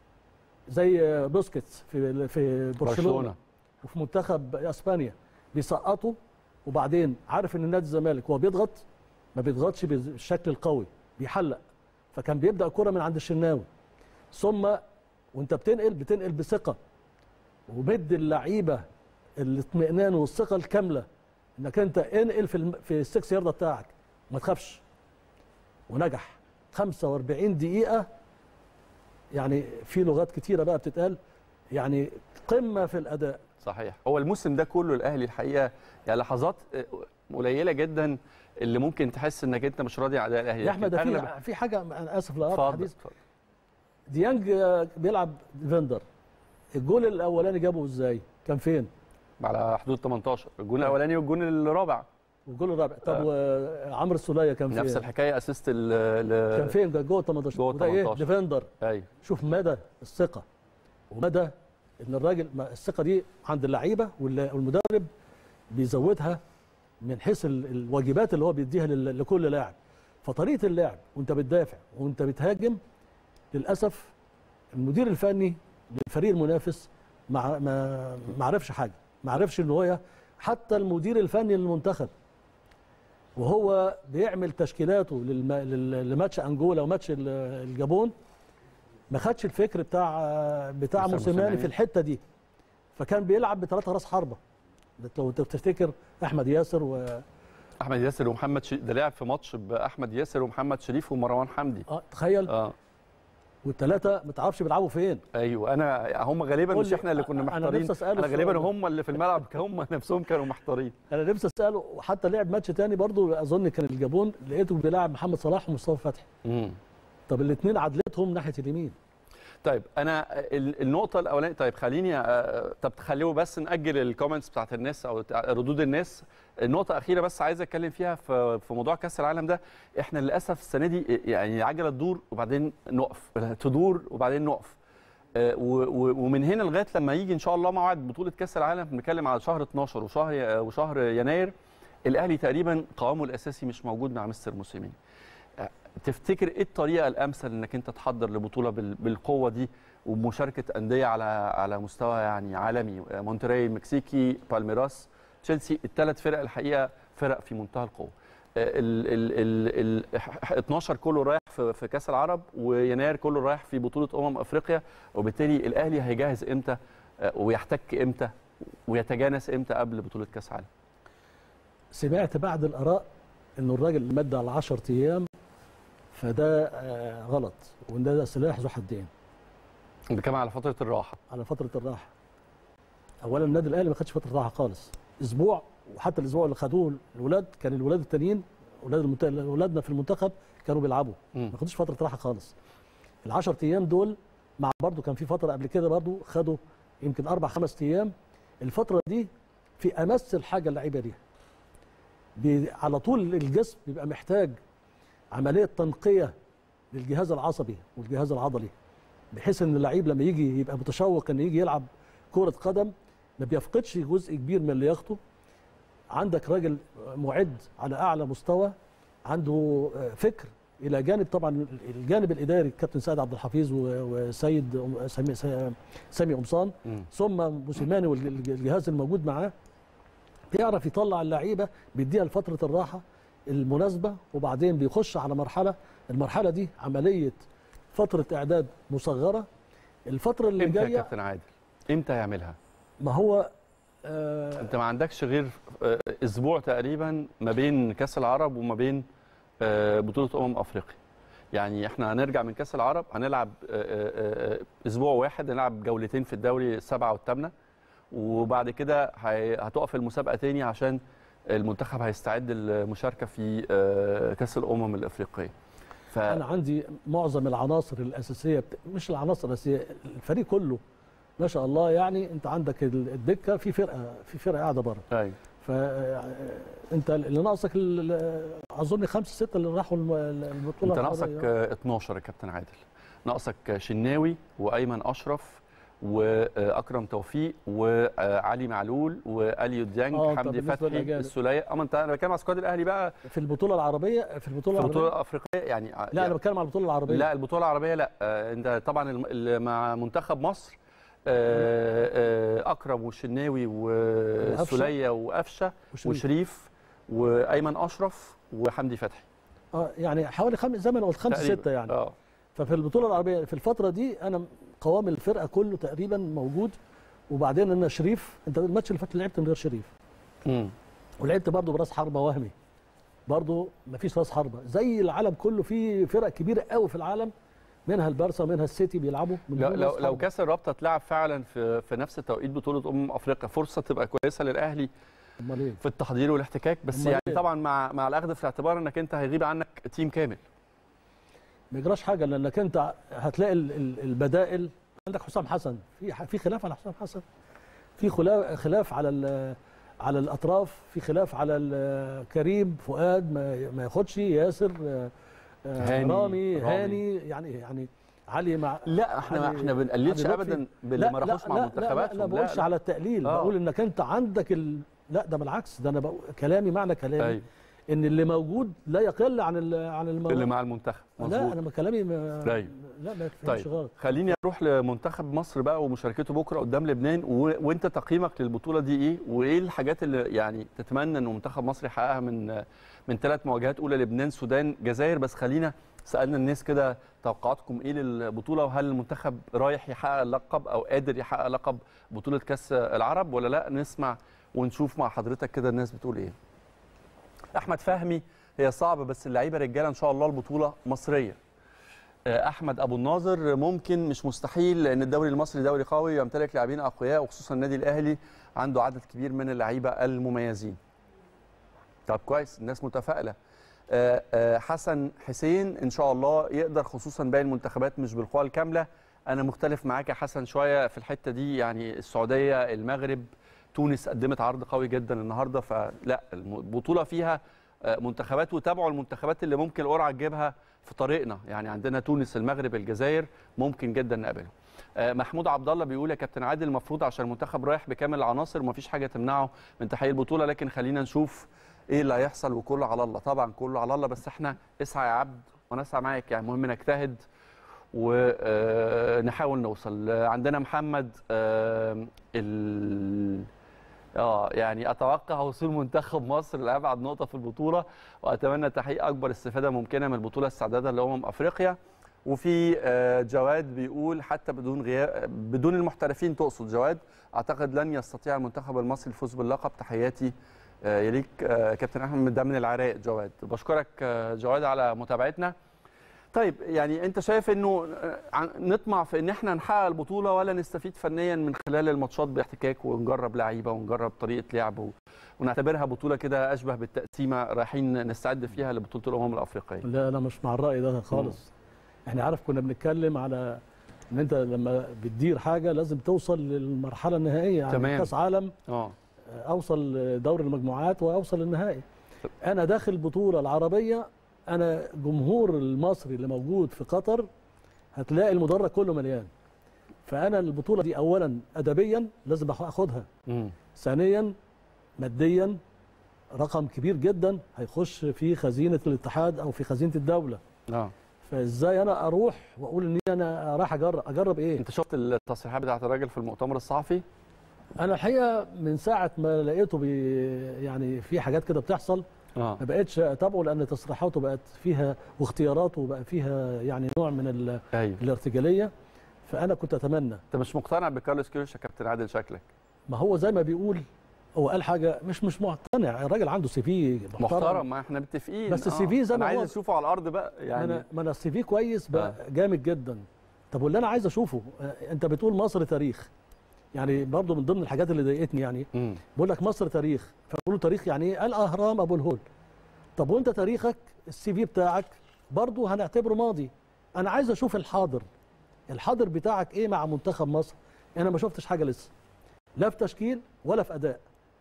زي آه، بوسكيتس في في برشلونه برشلونه وفي منتخب اسبانيا بيسقطوا وبعدين عارف ان نادي الزمالك هو بيضغط ما بيضغطش بالشكل القوي بيحلق فكان بيبدا الكره من عند الشناوي ثم وانت بتنقل بتنقل بثقه ومد اللعيبه الاطمئنان والثقه الكامله انك انت انقل في الم... في السكس يارده بتاعك ما تخافش ونجح 45 دقيقه يعني في لغات كتيره بقى بتتقال يعني قمه في الاداء صحيح هو الموسم ده كله الاهلي الحقيقه يعني لحظات آه، قليله جدا اللي ممكن تحس انك انت مش راضي عن اداء الاهلي يا احمد ده لكن في أغلب- في حاجه انا اسف لا اتفضل حديث اتفضل. ديانج آه، بيلعب ديفندر الجول الاولاني جابه ازاي كان فين على حدود 18 الجون الاولاني والجون الرابع والجول الرابع طب وعمرو السوليه كان فين نفس الحكايه اسيست ل كان فين كان جوه 18 جوه وده ايه 18. ديفندر ايوه شوف مدى الثقه ومدى ان الراجل ما- الثقه دي عند اللعيبه وال- والمدرب بيزودها من حيث ال- الواجبات اللي هو بيديها لل- لكل لاعب فطريقه اللعب وانت بتدافع وانت بتهاجم للاسف المدير الفني للفريق المنافس ما ما ما عرفش حاجه ما عرفش ان هو حتى المدير الفني للمنتخب وهو بيعمل تشكيلاته للم... لل- لماتش انجولا وماتش ال- الجابون ما خدش الفكر بتاع بتاع مستر موسيماني موسيماني. في الحته دي فكان بيلعب بثلاثه راس حربه ده لو انت تفتكر احمد ياسر و احمد ياسر ومحمد شريف ده لعب في ماتش باحمد ياسر ومحمد شريف ومروان حمدي اه تخيل اه والثلاثه ما تعرفش بيلعبوا فين ايوه انا هم غالبا قول مش لي، احنا اللي كنا أنا محتارين نفسي أسأله انا غالبا السؤال ده. هم اللي في الملعب هم نفسهم كانوا محتارين انا نفسي اساله وحتى لعب ماتش تاني برضو اظن كان الجابون لقيته بيلعب محمد صلاح ومصطفى فتحي امم طب الاثنين عدلتهم ناحيه اليمين طيب انا ال- النقطه الاولانيه طيب خليني آه، طب تخليه بس ناجل الكومنتس بتاعت الناس او تع- ردود الناس النقطه الاخيره بس عايز اتكلم فيها في في موضوع كاس العالم ده احنا للاسف السنه دي يعني العجله تدور وبعدين نقف تدور وبعدين نقف آه، و- و- ومن هنا لغايه لما يجي ان شاء الله موعد بطوله كاس العالم بنتكلم على شهر 12 وشهر ي- وشهر يناير الاهلي تقريبا قوامه الاساسي مش موجود مع مستر موسيماني تفتكر ايه الطريقه الامثل انك انت تحضر لبطوله بال- بالقوه دي ومشاركه انديه على على مستوى يعني عالمي مونتري المكسيكي بالميراس تشيلسي الثلاث فرق الحقيقه فرق في منتهى القوه ال ال ال ال 12 كله رايح في, في كاس العرب ويناير كله رايح في بطوله امم افريقيا وبالتالي الاهلي هيجهز امتى آه، ويحتك امتى ويتجانس امتى قبل بطوله كاس العالم سمعت بعد الاراء انه الراجل مد على 10 ايام فده آه، غلط وان ده سلاح ذو حدين بنتكلم على فتره الراحه على فتره الراحه اولا النادي الاهلي ما خدش فتره راحه خالص اسبوع وحتى الاسبوع اللي خدوه الولاد كان الولاد التانيين اولاد المنت... اولادنا في المنتخب كانوا بيلعبوا مم. ما خدوش فتره راحه خالص ال10 ايام دول مع برضو كان في فتره قبل كده برضو خدوا يمكن اربع خمس ايام الفتره دي في امس الحاجه اللعيبه دي بي... على طول الجسم بيبقى محتاج عمليه تنقيه للجهاز العصبي والجهاز العضلي بحيث ان اللعيب لما يجي يبقى متشوق ان يجي يلعب كره قدم ما بيفقدش جزء كبير من لياقته عندك راجل معد على اعلى مستوى عنده فكر الى جانب طبعا الجانب الاداري الكابتن سيد عبد الحفيظ و- وسيد سامي سامي قمصان مم. ثم موسيماني والجهاز الموجود معاه بيعرف يطلع اللعيبه بيديها لفتره الراحه المناسبه وبعدين بيخش على مرحله المرحله دي عمليه فتره اعداد مصغره الفتره اللي امتى يا جايه كابتن عادل امتى يعملها ما هو آه انت ما عندكش غير آه، اسبوع تقريبا ما بين كاس العرب وما بين آه، بطوله امم افريقيا يعني احنا هنرجع من كاس العرب هنلعب آه، آه، آه، اسبوع واحد هنلعب جولتين في الدوري السبعه والثامنه وبعد كده هي- هتقف المسابقه تاني عشان المنتخب هيستعد للمشاركه في آه، كاس الامم الافريقيه ف انا عندي معظم العناصر الاساسيه بت... مش العناصر الاساسيه الفريق كله ما شاء الله يعني انت عندك ال- الدكه في فرقه في فرقه قاعده بره ايوه فانت اللي ناقصك ال- اظن خمسه سته اللي راحوا الم- البطوله انت ناقصك العربية. آه، 12 يا كابتن عادل ناقصك شناوي وايمن اشرف واكرم توفيق وعلي معلول واليو ديانج آه، طب حمدي بالنسبة فتحي للأجانب. السوليه اما انت انا بتكلم على سكواد الاهلي بقى في البطوله العربيه في البطوله في العربيه البطوله الافريقيه يعني لا انا بتكلم على البطوله العربيه لا البطوله العربيه لا آه، انت طبعا الم- ال- مع منتخب مصر آه، آه، اكرم والشناوي والسوليه وقفشه وشريف. وشريف وايمن اشرف وحمدي فتحي اه يعني حوالي خمس زي ما انا قلت خمسه تقريباً. سته يعني اه ففي البطوله العربيه في الفتره دي انا قوام الفرقه كله تقريبا موجود وبعدين انا شريف انت الماتش اللي فات لعبت من غير شريف مم. ولعبت برضه براس حربه وهمي برضه مفيش راس حربه زي العالم كله في فرق كبيره قوي في العالم منها البارسا ومنها السيتي بيلعبوا من لو دون لو, رأس لو حربة. كاس الرابطه اتلعب فعلا في في نفس توقيت بطوله امم افريقيا فرصه تبقى كويسه للاهلي امال ايه في التحضير والاحتكاك بس أمال يعني إيه؟ طبعا مع مع الاخذ في الاعتبار انك انت هيغيب عنك تيم كامل ما يجراش حاجه لانك انت هتلاقي ال- ال- البدائل عندك حسام حسن في ح- في خلاف على حسام حسن في خلا- خلاف على ال- على الاطراف في خلاف على ال- كريم فؤاد ما ما ياخدش ياسر آه، آه، هاني، رامي رامي. هاني يعني يعني علي مع لا احنا علي- احنا بنقللش علي ابدا لطفي. باللي ما راحوش مع لا لا منتخباتهم لا ما بقولش على التقليل آه. بقول انك انت عندك ال... لا ده بالعكس ده انا بقول كلامي معنى كلامي أيوة. ان اللي موجود لا يقل عن ال... عن الموجود اللي مع المنتخب لا مظبوط انا ما كلامي ما... أيوة. لا ما تفهمش طيب غلط خليني اروح لمنتخب مصر بقى ومشاركته بكره قدام لبنان و... وانت تقييمك للبطوله دي ايه وايه الحاجات اللي يعني تتمنى ان منتخب مصر يحققها من من ثلاث مواجهات اولى لبنان السودان جزائر بس خلينا سالنا الناس كده توقعاتكم ايه للبطوله وهل المنتخب رايح يحقق اللقب او قادر يحقق لقب بطوله كاس العرب ولا لا نسمع ونشوف مع حضرتك كده الناس بتقول ايه احمد فهمي هي صعبه بس اللعيبه رجاله ان شاء الله البطوله مصريه احمد ابو الناظر ممكن مش مستحيل لان الدوري المصري دوري قوي ويمتلك لاعبين اقوياء وخصوصا النادي الاهلي عنده عدد كبير من اللعيبه المميزين طب كويس الناس متفائله آه، آه، حسن حسين ان شاء الله يقدر خصوصا باقي المنتخبات مش بالقوه الكامله انا مختلف معاك يا حسن شويه في الحته دي يعني السعوديه المغرب تونس قدمت عرض قوي جدا النهارده فلا البطوله فيها آه، منتخبات وتابعوا المنتخبات اللي ممكن القرعه تجيبها في طريقنا يعني عندنا تونس المغرب الجزائر ممكن جدا نقابلهم آه، محمود عبد الله بيقول يا كابتن عادل المفروض عشان المنتخب رايح بكامل العناصر ومفيش حاجه تمنعه من تحقيق البطوله لكن خلينا نشوف ايه اللي هيحصل وكله على الله طبعا كله على الله بس احنا اسعى يا عبد وانا اسعى معاك يعني المهم نجتهد ونحاول نوصل آه، عندنا محمد آه، ال اه يعني اتوقع وصول منتخب مصر لابعد نقطه في البطوله واتمنى تحقيق اكبر استفاده ممكنه من البطوله استعدادا لامم افريقيا وفي آه، جواد بيقول حتى بدون غياب بدون المحترفين تقصد جواد اعتقد لن يستطيع المنتخب المصري الفوز باللقب تحياتي آه، يليك آه، كابتن احمد ده من العراق جواد بشكرك آه، جواد على متابعتنا طيب يعني انت شايف انه آه، عن- نطمع في ان احنا نحقق البطوله ولا نستفيد فنيا من خلال الماتشات باحتكاك ونجرب لعيبه ونجرب طريقه لعب و- ونعتبرها بطوله كده اشبه بالتقسيمه رايحين نستعد فيها لبطوله الامم الافريقيه لا انا مش مع الراي ده خالص احنا عارف كنا بنتكلم على ان انت لما بتدير حاجه لازم توصل للمرحله النهائيه يعني تمام. كاس عالم اه اوصل دور المجموعات واوصل النهائي انا داخل البطوله العربيه انا جمهور المصري اللي موجود في قطر هتلاقي المدرج كله مليان فانا البطوله دي اولا ادبيا لازم اخدها امم ثانيا ماديا رقم كبير جدا هيخش في خزينه الاتحاد او في خزينه الدوله اه فازاي انا اروح واقول ان انا رايح اجرب اجرب ايه انت شفت التصريحات بتاعت الراجل في المؤتمر الصحفي انا الحقيقه من ساعه ما لقيته بي يعني في حاجات كده بتحصل اه ما بقتش اتابعه لان تصريحاته بقت فيها واختياراته بقى فيها يعني نوع من ال- ايوه الارتجاليه فانا كنت اتمنى انت مش مقتنع بكارلوس كيروش يا كابتن عادل شكلك ما هو زي ما بيقول هو قال حاجه مش مش مقتنع الراجل عنده سي في محترم, محترم ما احنا متفقين بس السي في زي انا ما عايز هو. اشوفه على الارض بقى ما يعني انا ما انا السي في كويس بقى جامد جدا طب واللي انا عايز اشوفه آه، انت بتقول مصر تاريخ يعني برضه من ضمن الحاجات اللي ضايقتني يعني مم. بقول لك مصر تاريخ فبقول تاريخ يعني ايه الاهرام ابو الهول طب وانت تاريخك السي في بتاعك برضه هنعتبره ماضي انا عايز اشوف الحاضر الحاضر بتاعك ايه مع منتخب مصر انا ما شفتش حاجه لسه لا في تشكيل ولا في اداء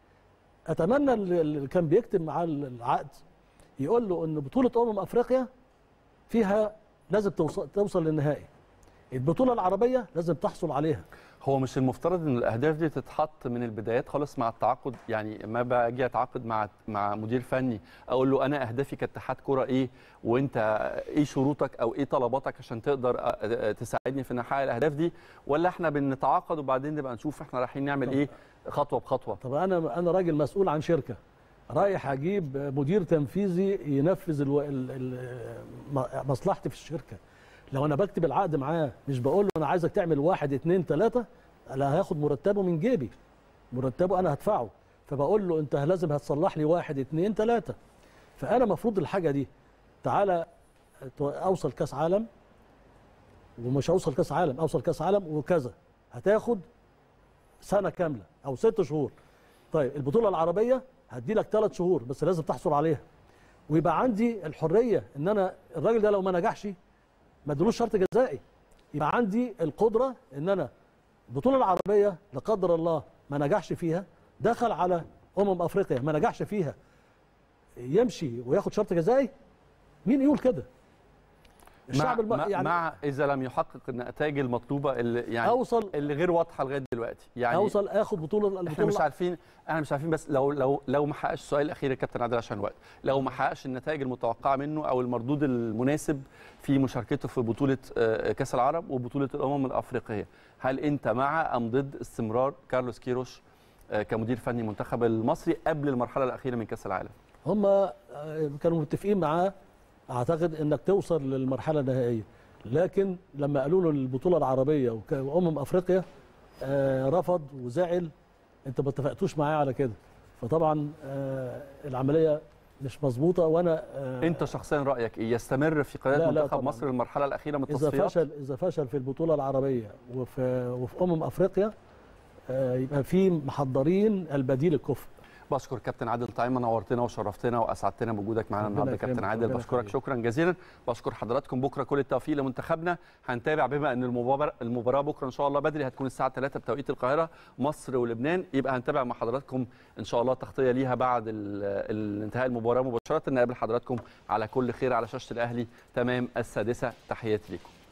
اتمنى اللي اللي كان بيكتب معاه العقد يقول له ان بطوله امم افريقيا فيها لازم توصل توصل للنهائي البطوله العربيه لازم تحصل عليها هو مش المفترض ان الاهداف دي تتحط من البدايات خالص مع التعاقد يعني ما باجي اتعاقد مع مع مدير فني اقول له انا اهدافي كاتحاد كره ايه وانت ايه شروطك او ايه طلباتك عشان تقدر أ- أ- تساعدني في ان احقق الاهداف دي ولا احنا بنتعاقد وبعدين نبقى نشوف احنا رايحين نعمل ايه خطوه بخطوه طب انا انا راجل مسؤول عن شركه رايح اجيب مدير تنفيذي ينفذ الو... ال... ال... م- مصلحتي في الشركه لو انا بكتب العقد معاه مش بقول له انا عايزك تعمل واحد اتنين تلاته انا هاخد مرتبه من جيبي مرتبه انا هدفعه فبقول له انت لازم هتصلح لي واحد اتنين تلاته فانا المفروض الحاجه دي تعالى اوصل كاس عالم ومش هوصل كاس عالم اوصل كاس عالم وكذا هتاخد سنه كامله او ست شهور طيب البطوله العربيه هدي لك ثلاث شهور بس لازم تحصل عليها ويبقى عندي الحريه ان انا الراجل ده لو ما نجحش ما ادلوش شرط جزائي يبقى عندي القدره ان انا البطوله العربيه لا قدر الله ما نجحش فيها دخل على امم افريقيا ما نجحش فيها يمشي وياخد شرط جزائي مين يقول كده الشعب الم... مع, يعني مع اذا لم يحقق النتائج المطلوبه اللي يعني اوصل اللي غير واضحه لغايه دلوقتي يعني اوصل اخد بطوله البطوله احنا مش عارفين احنا مش عارفين بس لو لو لو ما حققش السؤال الاخير يا كابتن عادل عشان الوقت لو ما حققش النتائج المتوقعه منه او المردود المناسب في مشاركته في بطوله كاس العرب وبطوله الامم الافريقيه هل انت مع ام ضد استمرار كارلوس كيروش كمدير فني منتخب المصري قبل المرحله الاخيره من كاس العالم هم كانوا متفقين معاه اعتقد انك توصل للمرحله النهائيه لكن لما قالوا له البطوله العربيه وامم افريقيا آه رفض وزعل انت ما اتفقتوش معاه على كده فطبعا آه العمليه مش مظبوطه وانا آه انت شخصيا رايك ايه يستمر في قياده منتخب مصر للمرحله الاخيره من التصفيات اذا فشل اذا فشل في البطوله العربيه وفي وفي امم افريقيا يبقى في محضرين البديل الكفء بشكر كابتن عادل طعيمه نورتنا وشرفتنا واسعدتنا بوجودك معانا النهارده كابتن عادل بشكرك شكرا جزيلا بشكر حضراتكم بكره كل التوفيق لمنتخبنا هنتابع بما ان المباراه المباراه بكره ان شاء الله بدري هتكون الساعه 3 بتوقيت القاهره مصر ولبنان يبقى هنتابع مع حضراتكم ان شاء الله تغطيه ليها بعد انتهاء المباراه مباشره نقابل حضراتكم على كل خير على شاشه الاهلي تمام السادسه تحياتي لكم